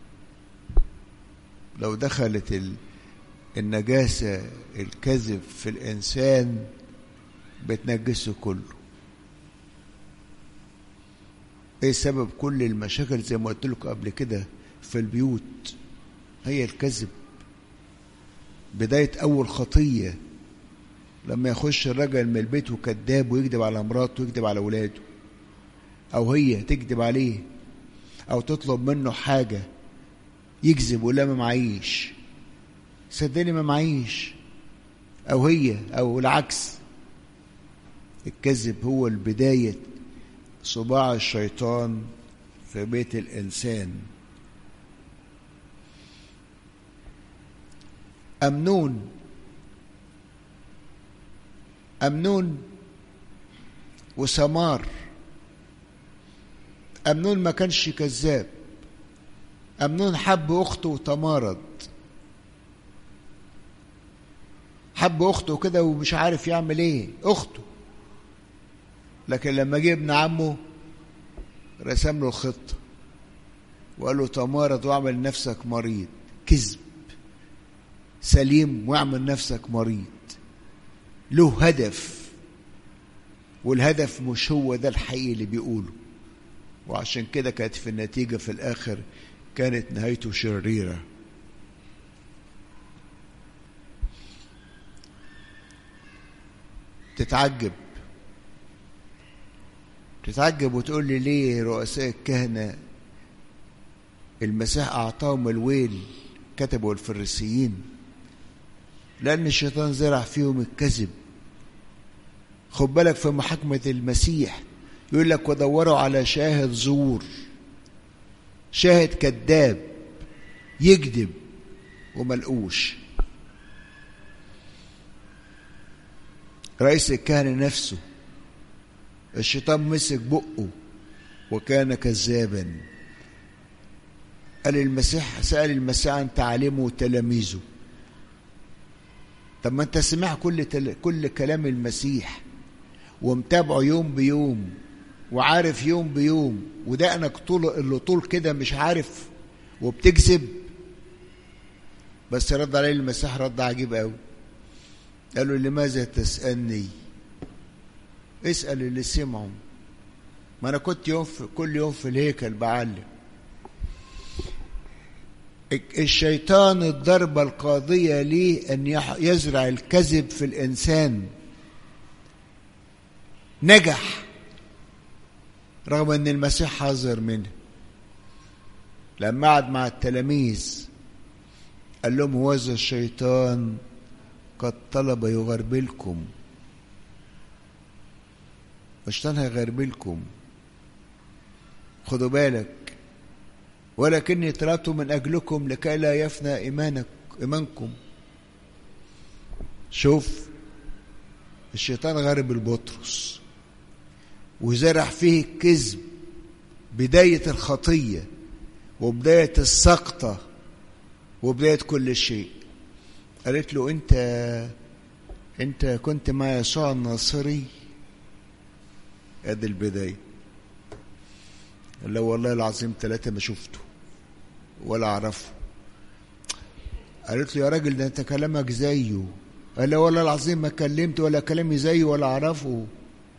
لو دخلت النجاسة الكذب في الإنسان بتنجسه كله ايه سبب كل المشاكل زي ما قلت لكم قبل كده في البيوت هي الكذب بداية أول خطية لما يخش الرجل من البيت وكذاب ويكذب على مراته ويكذب على ولاده أو هي تكذب عليه أو تطلب منه حاجة يكذب ولا ما معيش صدقني ما معيش أو هي أو العكس الكذب هو البداية صباع الشيطان في بيت الإنسان أمنون أمنون وسمار أمنون ما كانش كذاب أمنون حب أخته وتمارض حب أخته كده ومش عارف يعمل إيه أخته لكن لما جه ابن عمه رسم له خطة وقال له تمارض واعمل نفسك مريض كذب سليم واعمل نفسك مريض له هدف والهدف مش هو ده الحقيقي اللي بيقوله وعشان كده كانت في النتيجة في الآخر كانت نهايته شريرة تتعجب تتعجب وتقول لي ليه رؤساء الكهنة المسيح أعطاهم الويل كتبوا الفريسيين لأن الشيطان زرع فيهم الكذب خد بالك في محاكمة المسيح يقول لك ودوروا على شاهد زور شاهد كذاب يكذب وملقوش رئيس الكهنة نفسه الشيطان مسك بقه وكان كذابا قال المسيح سأل المسيح عن تعليمه وتلاميذه طب ما انت سمع كل تل... كل كلام المسيح ومتابعه يوم بيوم وعارف يوم بيوم ودقنك طول اللي طول كده مش عارف وبتكذب بس رد عليه المسيح رد عجيب قوي قال له لماذا تسألني اسأل اللي سمعوا ما أنا كنت يوم في كل يوم في الهيكل بعلم الشيطان الضربة القاضية ليه أن يزرع الكذب في الإنسان نجح رغم أن المسيح حذر منه لما قعد مع التلاميذ قال لهم هوذا الشيطان قد طلب يغربلكم الشيطان هيغربلكم خدوا بالك ولكني طلبت من أجلكم لكي لا يفنى إيمانك إيمانكم شوف الشيطان غرب البطرس وزرع فيه الكذب بداية الخطية وبداية السقطة وبداية كل شيء قالت له أنت أنت كنت مع يسوع الناصري ادي البداية قال له والله العظيم ثلاثة ما شفته ولا أعرفه قالت له يا راجل ده أنت كلامك زيه قال له والله العظيم ما كلمت ولا كلامي زيه ولا أعرفه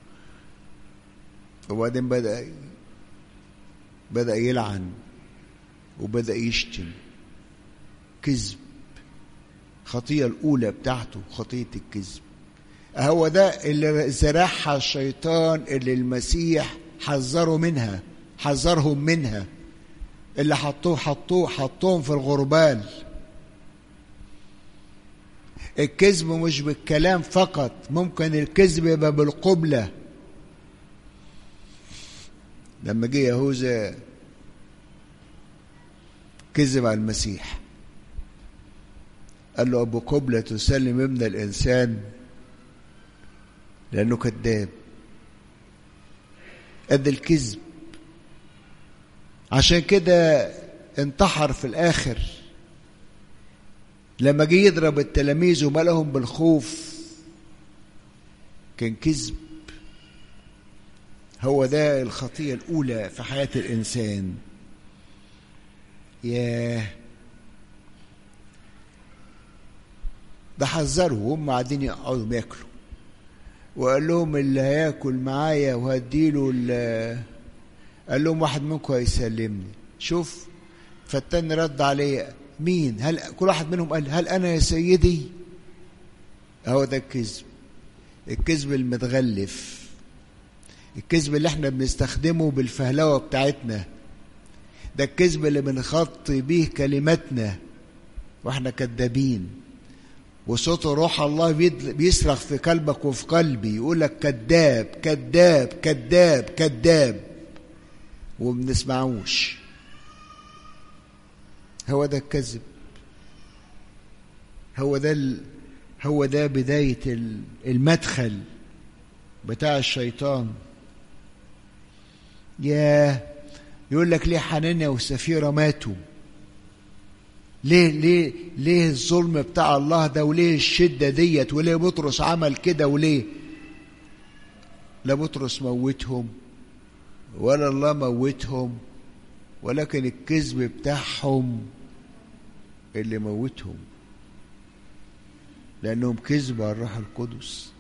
وبعدين بدأ بدأ يلعن وبدأ يشتم كذب خطية الأولى بتاعته خطية الكذب هو ده اللي زرعها الشيطان اللي المسيح حذره منها حذرهم منها اللي حطوه حطوه حطوهم في الغربال الكذب مش بالكلام فقط ممكن الكذب يبقى بالقبلة لما جه يهوذا كذب على المسيح قال له أبو قبلة تسلم ابن الإنسان لأنه كذاب قد الكذب عشان كده انتحر في الآخر لما جه يضرب التلاميذ وملأهم بالخوف كان كذب هو ده الخطية الأولى في حياة الإنسان ياه ده حذروا وهم قاعدين يقعدوا بياكلوا وقال لهم اللي هياكل معايا وهديله قال لهم واحد منكم هيسلمني شوف فالتاني رد عليه مين هل كل واحد منهم قال هل انا يا سيدي هو ده الكذب الكذب المتغلف الكذب اللي احنا بنستخدمه بالفهلوه بتاعتنا ده الكذب اللي بنخطي بيه كلماتنا واحنا كذابين وصوت روح الله بيصرخ في قلبك وفي قلبي يقول لك كذاب كذاب كذاب كذاب وما بنسمعوش هو ده الكذب هو ده ال... هو ده بداية المدخل بتاع الشيطان يا يقول لك ليه حنانيا وسفيرة ماتوا ليه ليه ليه الظلم بتاع الله ده وليه الشدة ديت وليه بطرس عمل كده وليه لا بطرس موتهم ولا الله موتهم ولكن الكذب بتاعهم اللي موتهم لأنهم كذبوا على الروح القدس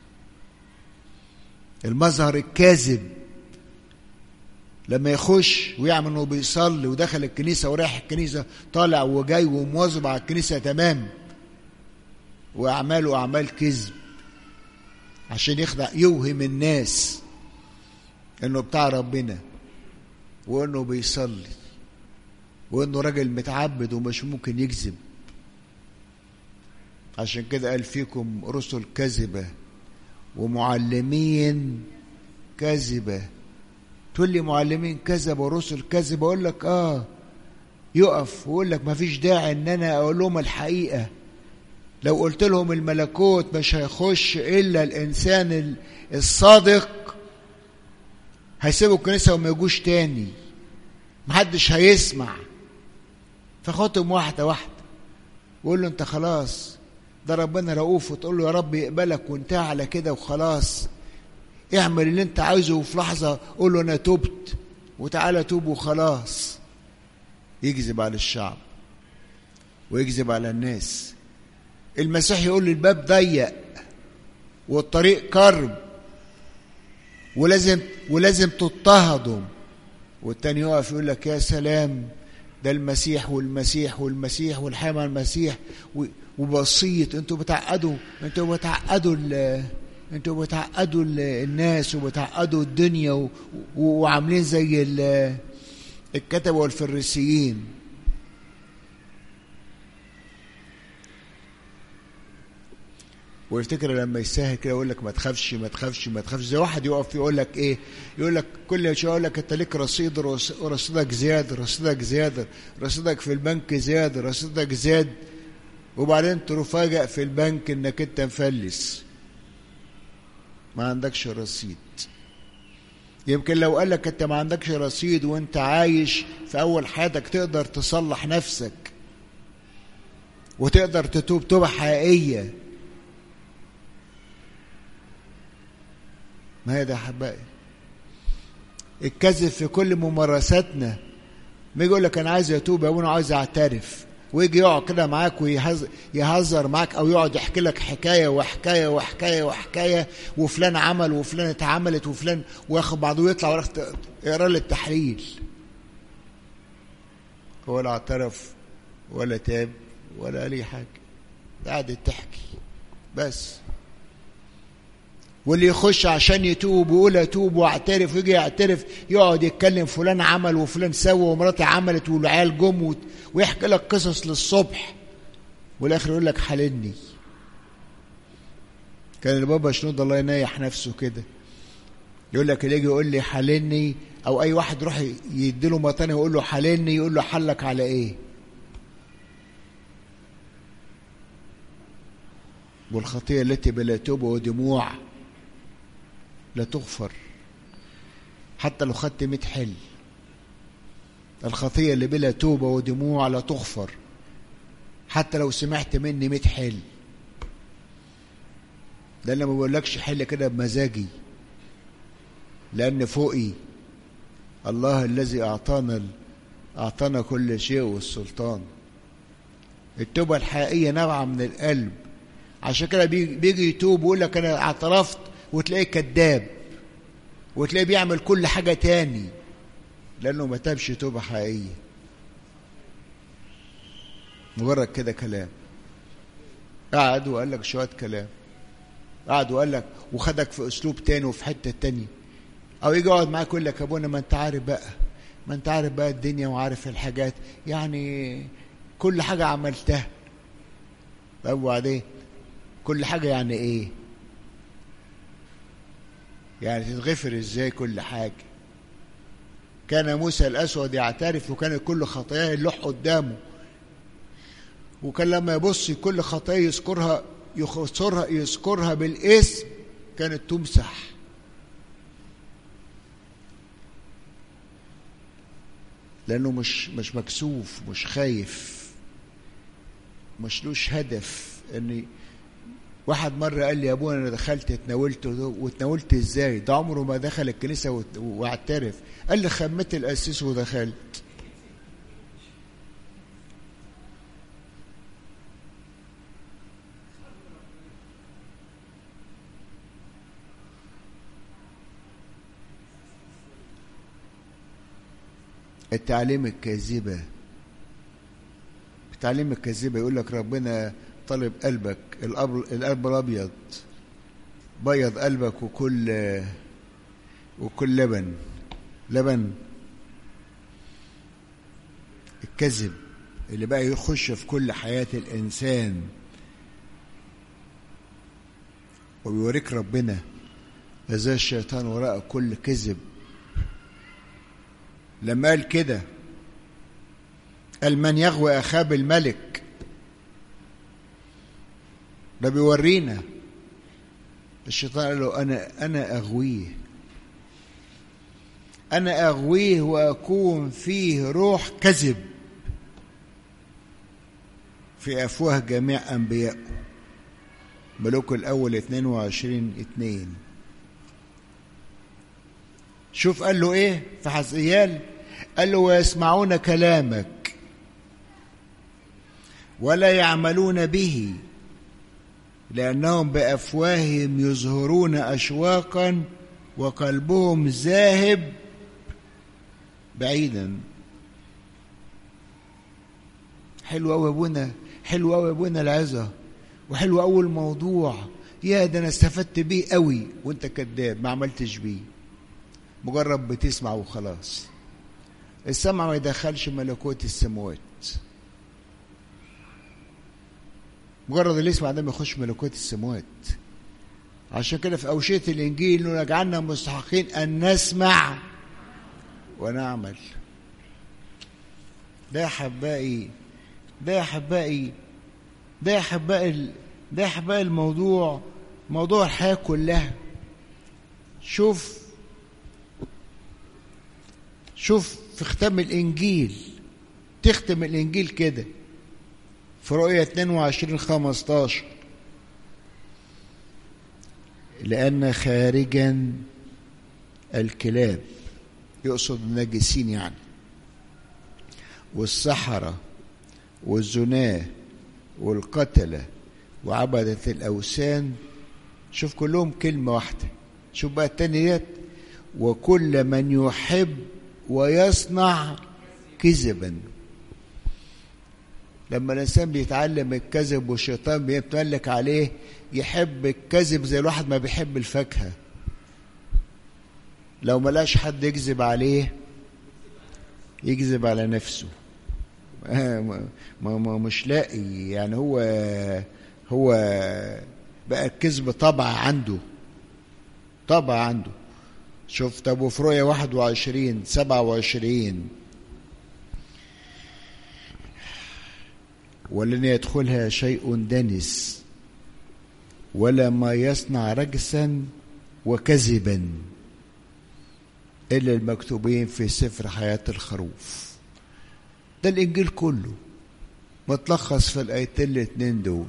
المظهر الكاذب لما يخش ويعمل انه بيصلي ودخل الكنيسه ورايح الكنيسه طالع وجاي ومواظب على الكنيسه تمام واعماله اعمال كذب عشان يخدع يوهم الناس انه بتاع ربنا وانه بيصلي وانه راجل متعبد ومش ممكن يكذب عشان كده قال فيكم رسل كذبه ومعلمين كذبة تقول لي معلمين كذب ورسل كذب أقول لك آه يقف ويقول لك ما فيش داعي إن أنا أقول لهم الحقيقة لو قلت لهم الملكوت مش هيخش إلا الإنسان الصادق هيسيبوا الكنيسة وما يجوش تاني محدش هيسمع فخدهم واحدة واحدة وقول له أنت خلاص ده ربنا رؤوف وتقول له يا رب يقبلك وانتهى على كده وخلاص اعمل اللي انت عايزه وفي لحظة قول له انا تبت وتعالى توب وخلاص يكذب على الشعب ويكذب على الناس المسيح يقول لي الباب ضيق والطريق كرب ولازم ولازم تضطهدوا والتاني يقف يقول لك يا سلام ده المسيح والمسيح والمسيح والحياة مع المسيح وبسيط انتوا بتعقدوا انتوا بتعقدوا انتوا بتعقدوا الناس وبتعقدوا الدنيا و... وعاملين زي الكتبة والفريسيين ويفتكر لما يسهل كده يقول لك ما تخافش ما تخافش ما تخافش زي واحد يقف يقول لك ايه يقول لك كل شويه يقول لك انت ليك رصيد رصيدك زياده رصيدك زياده رصيدك في البنك زياده رصيدك زاد وبعدين تفاجأ في البنك انك انت مفلس ما عندكش رصيد يمكن لو قال لك انت ما عندكش رصيد وانت عايش في اول حياتك تقدر تصلح نفسك وتقدر تتوب توبة حقيقية ما هي ده حبائي الكذب في كل ممارساتنا ما يقول لك انا عايز اتوب يا ابونا عايز اعترف ويجي يقعد كده معاك ويهزر معاك او يقعد يحكي لك حكايه وحكايه وحكايه وحكايه وفلان عمل وفلان اتعملت وفلان وياخد بعضه ويطلع يقرا لي التحليل هو لا اعترف ولا تاب ولا لي حاجه قاعد تحكي بس واللي يخش عشان يتوب ويقول اتوب واعترف ويجي يعترف يقعد يتكلم فلان عمل وفلان سوى ومراتي عملت والعيال جم ويحكي لك قصص للصبح والاخر يقول لك حللني كان البابا شنود الله ينيح نفسه كده يقول لك اللي يجي يقول لي حللني او اي واحد يروح يديله مطانه يقول له حللني يقول له حلك على ايه والخطيه التي بلا توبه ودموع لا تغفر حتى لو خدت مئة حل الخطية اللي بلا توبة ودموع لا تغفر حتى لو سمعت مني مئة حل ده انا ما بقولكش حل كده بمزاجي لأن فوقي الله الذي أعطانا أعطانا كل شيء والسلطان التوبة الحقيقية نابعة من القلب عشان كده بيجي يتوب ويقول لك أنا اعترفت وتلاقيه كذاب وتلاقيه بيعمل كل حاجة تاني لأنه ما تابش توبة حقيقية مجرد كده كلام قعد وقال لك شوية كلام قعد وقال لك وخدك في أسلوب تاني وفي حتة تانية أو يجي يقعد معاك يقول لك يا أبونا ما أنت عارف بقى ما أنت عارف بقى الدنيا وعارف الحاجات يعني كل حاجة عملتها طب وبعدين كل حاجة يعني إيه؟ يعني تتغفر ازاي كل حاجة كان موسى الأسود يعترف وكان كل خطاياه اللوح قدامه وكان لما يبص كل خطايا يذكرها يخسرها يذكرها بالاسم كانت تمسح لأنه مش مش مكسوف مش خايف مش لوش هدف ان واحد مرة قال لي يا ابونا انا دخلت اتناولت واتناولت ازاي ده عمره ما دخل الكنيسة واعترف قال لي خمت القسيس ودخلت التعليم الكاذبة التعليم الكاذبة يقول لك ربنا طالب قلبك القلب الابيض بيض قلبك وكل وكل لبن لبن الكذب اللي بقى يخش في كل حياة الإنسان وبيوريك ربنا ازاي الشيطان وراء كل كذب لما قال كده قال من يغوي اخاه بالملك ده بيورينا الشيطان قال له انا انا اغويه انا اغويه واكون فيه روح كذب في افواه جميع انبيائه ملوك الاول 22 2 شوف قال له ايه في حزقيال قال له ويسمعون كلامك ولا يعملون به لانهم بافواههم يظهرون اشواقا وقلبهم ذاهب بعيدا حلو قوي يا ابونا حلو قوي يا ابونا العظه وحلو قوي الموضوع يا ده انا استفدت بيه قوي وانت كذاب ما عملتش بيه مجرد بتسمع وخلاص السمع ما يدخلش ملكوت السماوات مجرد اللي يسمع ده ما يخش ملكوت السماوات عشان كده في أوشية الإنجيل إنه نجعلنا مستحقين أن نسمع ونعمل ده يا أحبائي ده يا أحبائي ده يا أحبائي ده يا أحبائي الموضوع موضوع الحياة كلها شوف شوف في ختام الإنجيل تختم الإنجيل كده في رؤية 22 15 لأن خارجا الكلاب يقصد النجسين يعني والسحرة والزناة والقتلة وعبدة الأوثان شوف كلهم كلمة واحدة شوف بقى التاني ديت وكل من يحب ويصنع كذبا لما الانسان بيتعلم الكذب والشيطان بيتملك عليه يحب الكذب زي الواحد ما بيحب الفاكهه لو ملاش حد يكذب عليه يكذب على نفسه ما ما مش لاقي يعني هو هو بقى الكذب طبع عنده طبع عنده شفت ابو فرويا 21 27 ولن يدخلها شيء دنس ولا ما يصنع رجسا وكذبا الا المكتوبين في سفر حياه الخروف ده الانجيل كله متلخص في الايتين الاتنين دول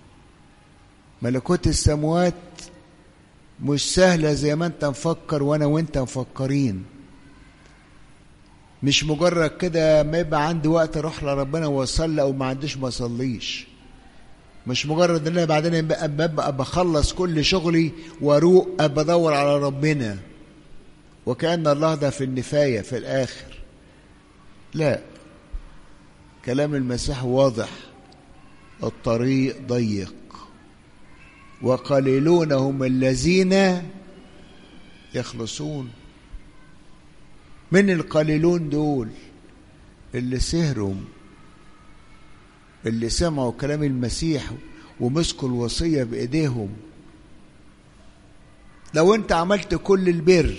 ملكوت السماوات مش سهلة زي ما انت مفكر وانا وانت مفكرين مش مجرد كده ما يبقى عندي وقت اروح لربنا واصلي او ما عنديش ما اصليش مش مجرد ان انا بعدين ببقى بخلص كل شغلي واروق ابقى بدور على ربنا وكأن الله ده في النفاية في الآخر لا كلام المسيح واضح الطريق ضيق وقليلون هم الذين يخلصون من القليلون دول اللي سهروا اللي سمعوا كلام المسيح ومسكوا الوصية بإيديهم لو أنت عملت كل البر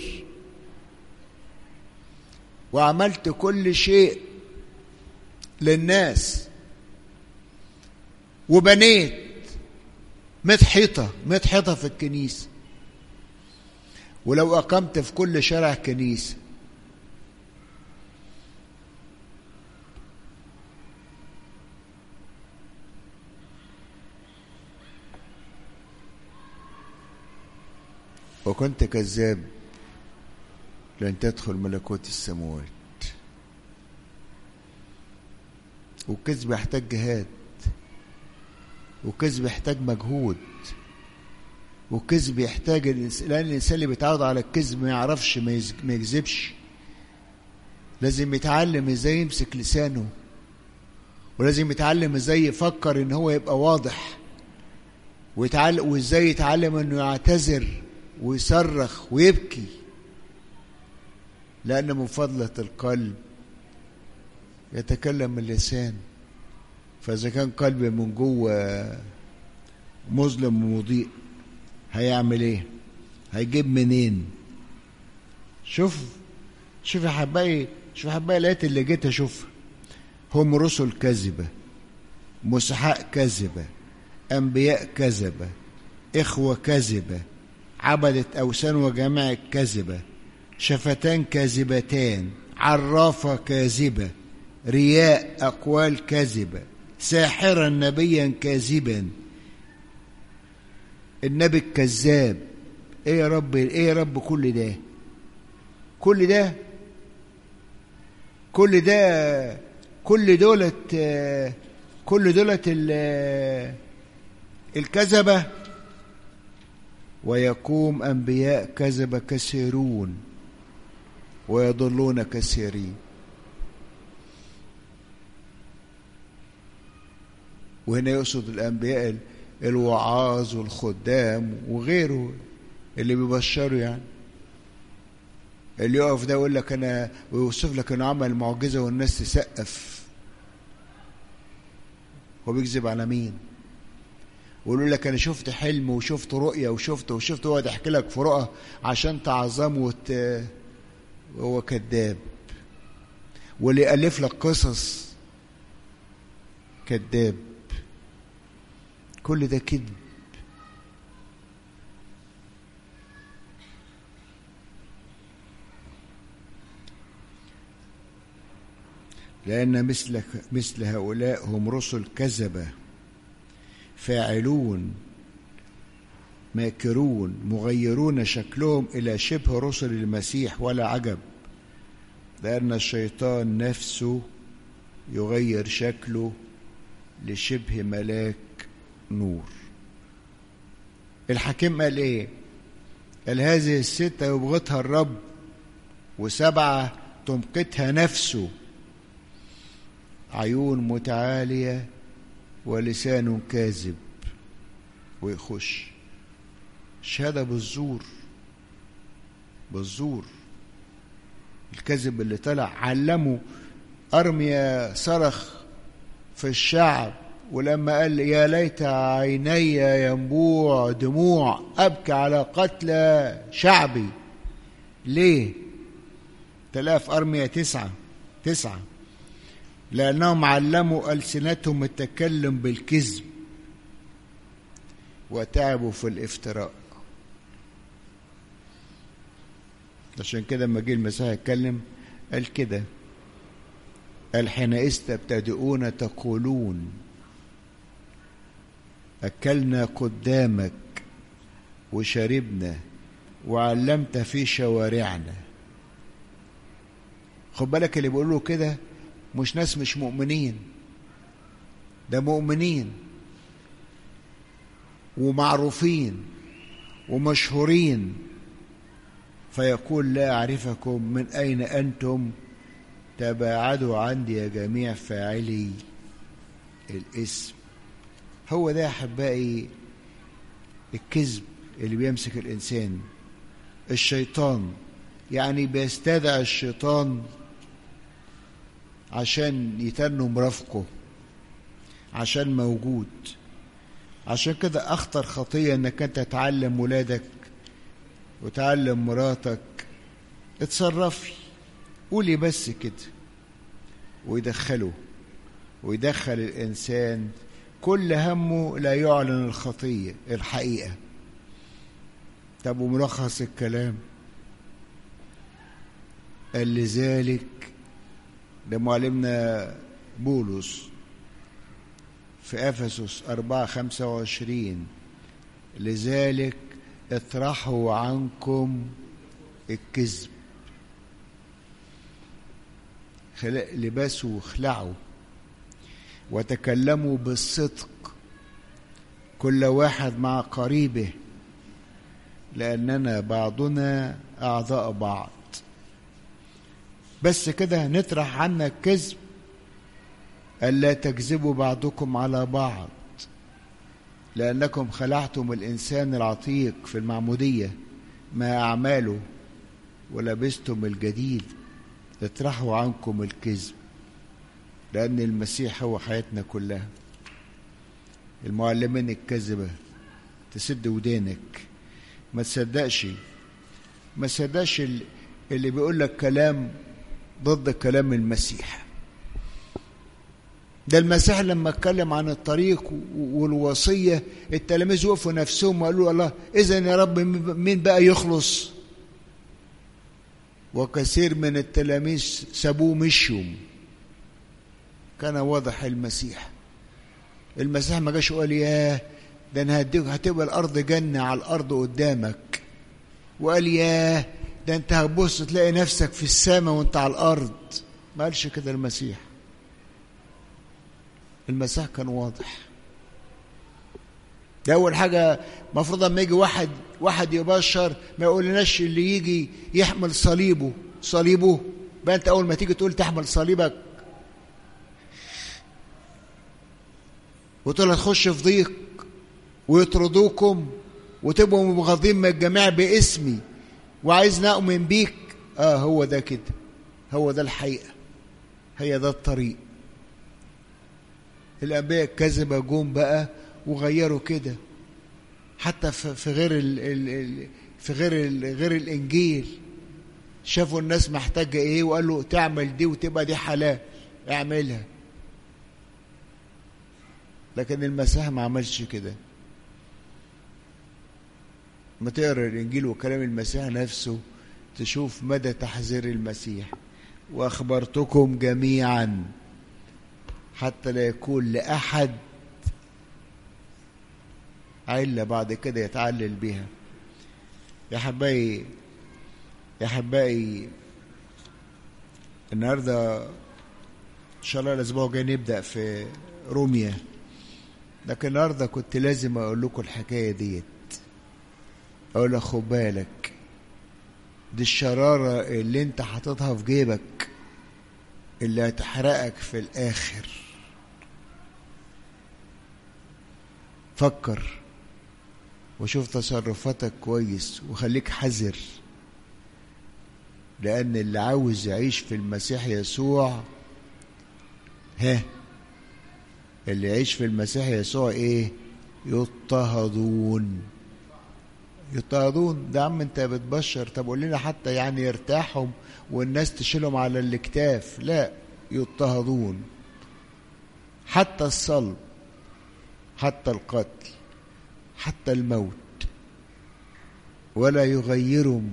وعملت كل شيء للناس وبنيت ميت حيطة ميت حيطة في الكنيسة ولو أقمت في كل شارع كنيسة وكنت كذاب لن تدخل ملكوت السماوات والكذب يحتاج جهاد والكذب يحتاج مجهود والكذب يحتاج لان الانسان اللي بيتعود على الكذب ما يعرفش ما يكذبش لازم يتعلم ازاي يمسك لسانه ولازم يتعلم ازاي يفكر ان هو يبقى واضح ويتعلم وازاي يتعلم انه يعتذر ويصرخ ويبكي لان من فضله القلب يتكلم اللسان فاذا كان قلبي من جوه مظلم ومضيء هيعمل ايه هيجيب منين شوف شوف يا حبايبي شوف يا حبايبي الايات اللي جيت اشوفها هم رسل كذبه مسحاء كذبه انبياء كذبه اخوه كذبه عبدة اوثان وجماعه كذبه شفتان كاذبتان عرافه كاذبه رياء اقوال كاذبه ساحرا نبيا كاذبا النبي الكذاب ايه يا رب ايه يا رب كل ده كل ده كل ده كل دولت كل دولت الكذبة ويقوم أنبياء كذبة كثيرون ويضلون كثيرين وهنا يقصد الأنبياء الوعاظ والخدام وغيره اللي بيبشروا يعني اللي يقف ده يقول لك انا ويوصف لك انه عمل معجزه والناس تسقف هو بيكذب على مين؟ ويقول لك انا شفت حلم وشفت رؤيه وشفت وشفت هو يحكي لك في رؤى عشان تعظمه وت... هو كذاب واللي يالف لك قصص كذاب كل ده كذب لأن مثل مثل هؤلاء هم رسل كذبة فاعلون ماكرون مغيرون شكلهم إلى شبه رسل المسيح ولا عجب لأن الشيطان نفسه يغير شكله لشبه ملاك نور الحكيم قال ايه قال هذه الستة يبغضها الرب وسبعة تمقتها نفسه عيون متعالية ولسان كاذب ويخش شهادة بالزور بالزور الكذب اللي طلع علمه أرميا صرخ في الشعب ولما قال يا ليت عيني ينبوع دموع أبكي على قتلى شعبي ليه تلاقي في أرميا تسعة تسعة لأنهم علموا ألسنتهم التكلم بالكذب وتعبوا في الافتراء عشان كده لما جه المسيح يتكلم قال كده قال حينئذ تبتدئون تقولون أكلنا قدامك وشربنا وعلمت في شوارعنا خد بالك اللي بيقولوا كده مش ناس مش مؤمنين ده مؤمنين ومعروفين ومشهورين فيقول لا أعرفكم من أين أنتم تباعدوا عندي يا جميع فاعلي الاسم هو ده يا أحبائي الكذب اللي بيمسك الإنسان الشيطان يعني بيستدعي الشيطان عشان يتنم رفقه عشان موجود عشان كده أخطر خطية إنك أنت تعلم ولادك وتعلم مراتك اتصرفي قولي بس كده ويدخله ويدخل الإنسان كل همه لا يعلن الخطية الحقيقة طب وملخص الكلام قال لذلك ده معلمنا بولس في أفسس أربعة خمسة وعشرين لذلك اطرحوا عنكم الكذب لبسوا واخلعوا وتكلموا بالصدق كل واحد مع قريبه لأننا بعضنا أعضاء بعض بس كده نطرح عنا الكذب ألا تكذبوا بعضكم على بعض لأنكم خلعتم الإنسان العتيق في المعمودية ما أعماله ولبستم الجديد اطرحوا عنكم الكذب لأن المسيح هو حياتنا كلها المعلمين الكذبة تسد ودانك ما تصدقش ما تصدقش اللي بيقول لك كلام ضد كلام المسيح ده المسيح لما اتكلم عن الطريق والوصية التلاميذ وقفوا نفسهم وقالوا الله إذا يا رب مين بقى يخلص وكثير من التلاميذ سابوه مشوا كان واضح المسيح المسيح ما جاش وقال ياه ده انا هديك هتبقى الارض جنه على الارض قدامك وقال ياه ده انت هتبص تلاقي نفسك في السماء وانت على الارض ما قالش كده المسيح المسيح كان واضح ده اول حاجه المفروض اما يجي واحد واحد يبشر ما يقولناش اللي يجي يحمل صليبه صليبه بقى انت اول ما تيجي تقول تحمل صليبك وتقول هتخش في ضيق ويطردوكم وتبقوا مبغضين من الجميع باسمي وعايز نؤمن بيك اه هو ده كده هو ده الحقيقه هي ده الطريق الانبياء الكذبه جم بقى وغيروا كده حتى في غير ال ال في غير ال غير الانجيل شافوا الناس محتاجه ايه وقالوا تعمل دي وتبقى دي حلال اعملها لكن المسيح ما عملش كده ما تقرا الانجيل وكلام المسيح نفسه تشوف مدى تحذير المسيح واخبرتكم جميعا حتى لا يكون لاحد عله بعد كده يتعلل بها يا حبايبي يا حبايبي النهارده ان شاء الله الاسبوع الجاي نبدا في روميا لكن النهارده كنت لازم اقول لكم الحكايه ديت اقول لك خد بالك دي الشراره اللي انت حاططها في جيبك اللي هتحرقك في الاخر فكر وشوف تصرفاتك كويس وخليك حذر لان اللي عاوز يعيش في المسيح يسوع ها اللي يعيش في المسيح يسوع ايه يضطهدون يضطهدون ده عم انت بتبشر طب قول لنا حتى يعني يرتاحهم والناس تشيلهم على الاكتاف لا يضطهدون حتى الصلب حتى القتل حتى الموت ولا يغيرهم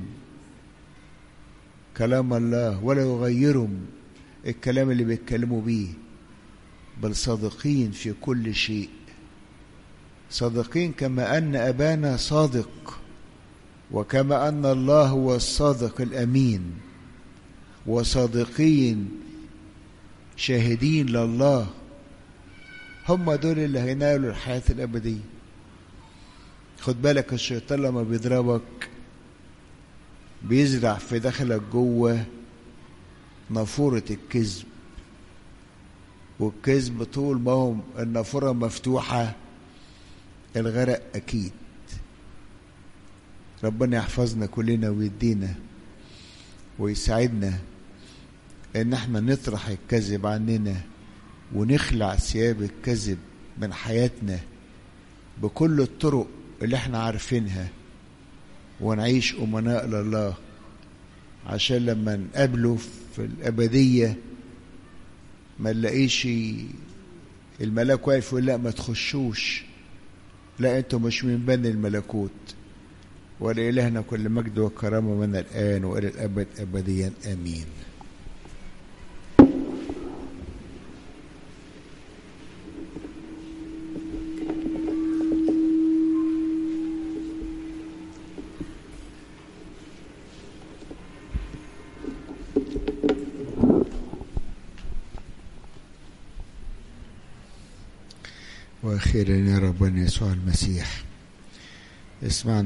كلام الله ولا يغيرهم الكلام اللي بيتكلموا بيه بل صادقين في كل شيء صادقين كما ان ابانا صادق وكما ان الله هو الصادق الامين وصادقين شاهدين لله هم دول اللي هينالوا الحياه الابديه خد بالك الشيطان لما بيضربك بيزرع في داخلك جوه نافوره الكذب والكذب طول ما هو النافوره مفتوحه الغرق اكيد ربنا يحفظنا كلنا ويدينا ويساعدنا ان احنا نطرح الكذب عننا ونخلع ثياب الكذب من حياتنا بكل الطرق اللي احنا عارفينها ونعيش امناء لله عشان لما نقابله في الابديه ما نلاقيش الملاك واقف يقول لا ما تخشوش لا انتم مش من بني الملكوت ولإلهنا كل مجد وكرامة من الآن وإلى الأبد أبديا آمين واخيرا يا ربنا يسوع المسيح اسمعنا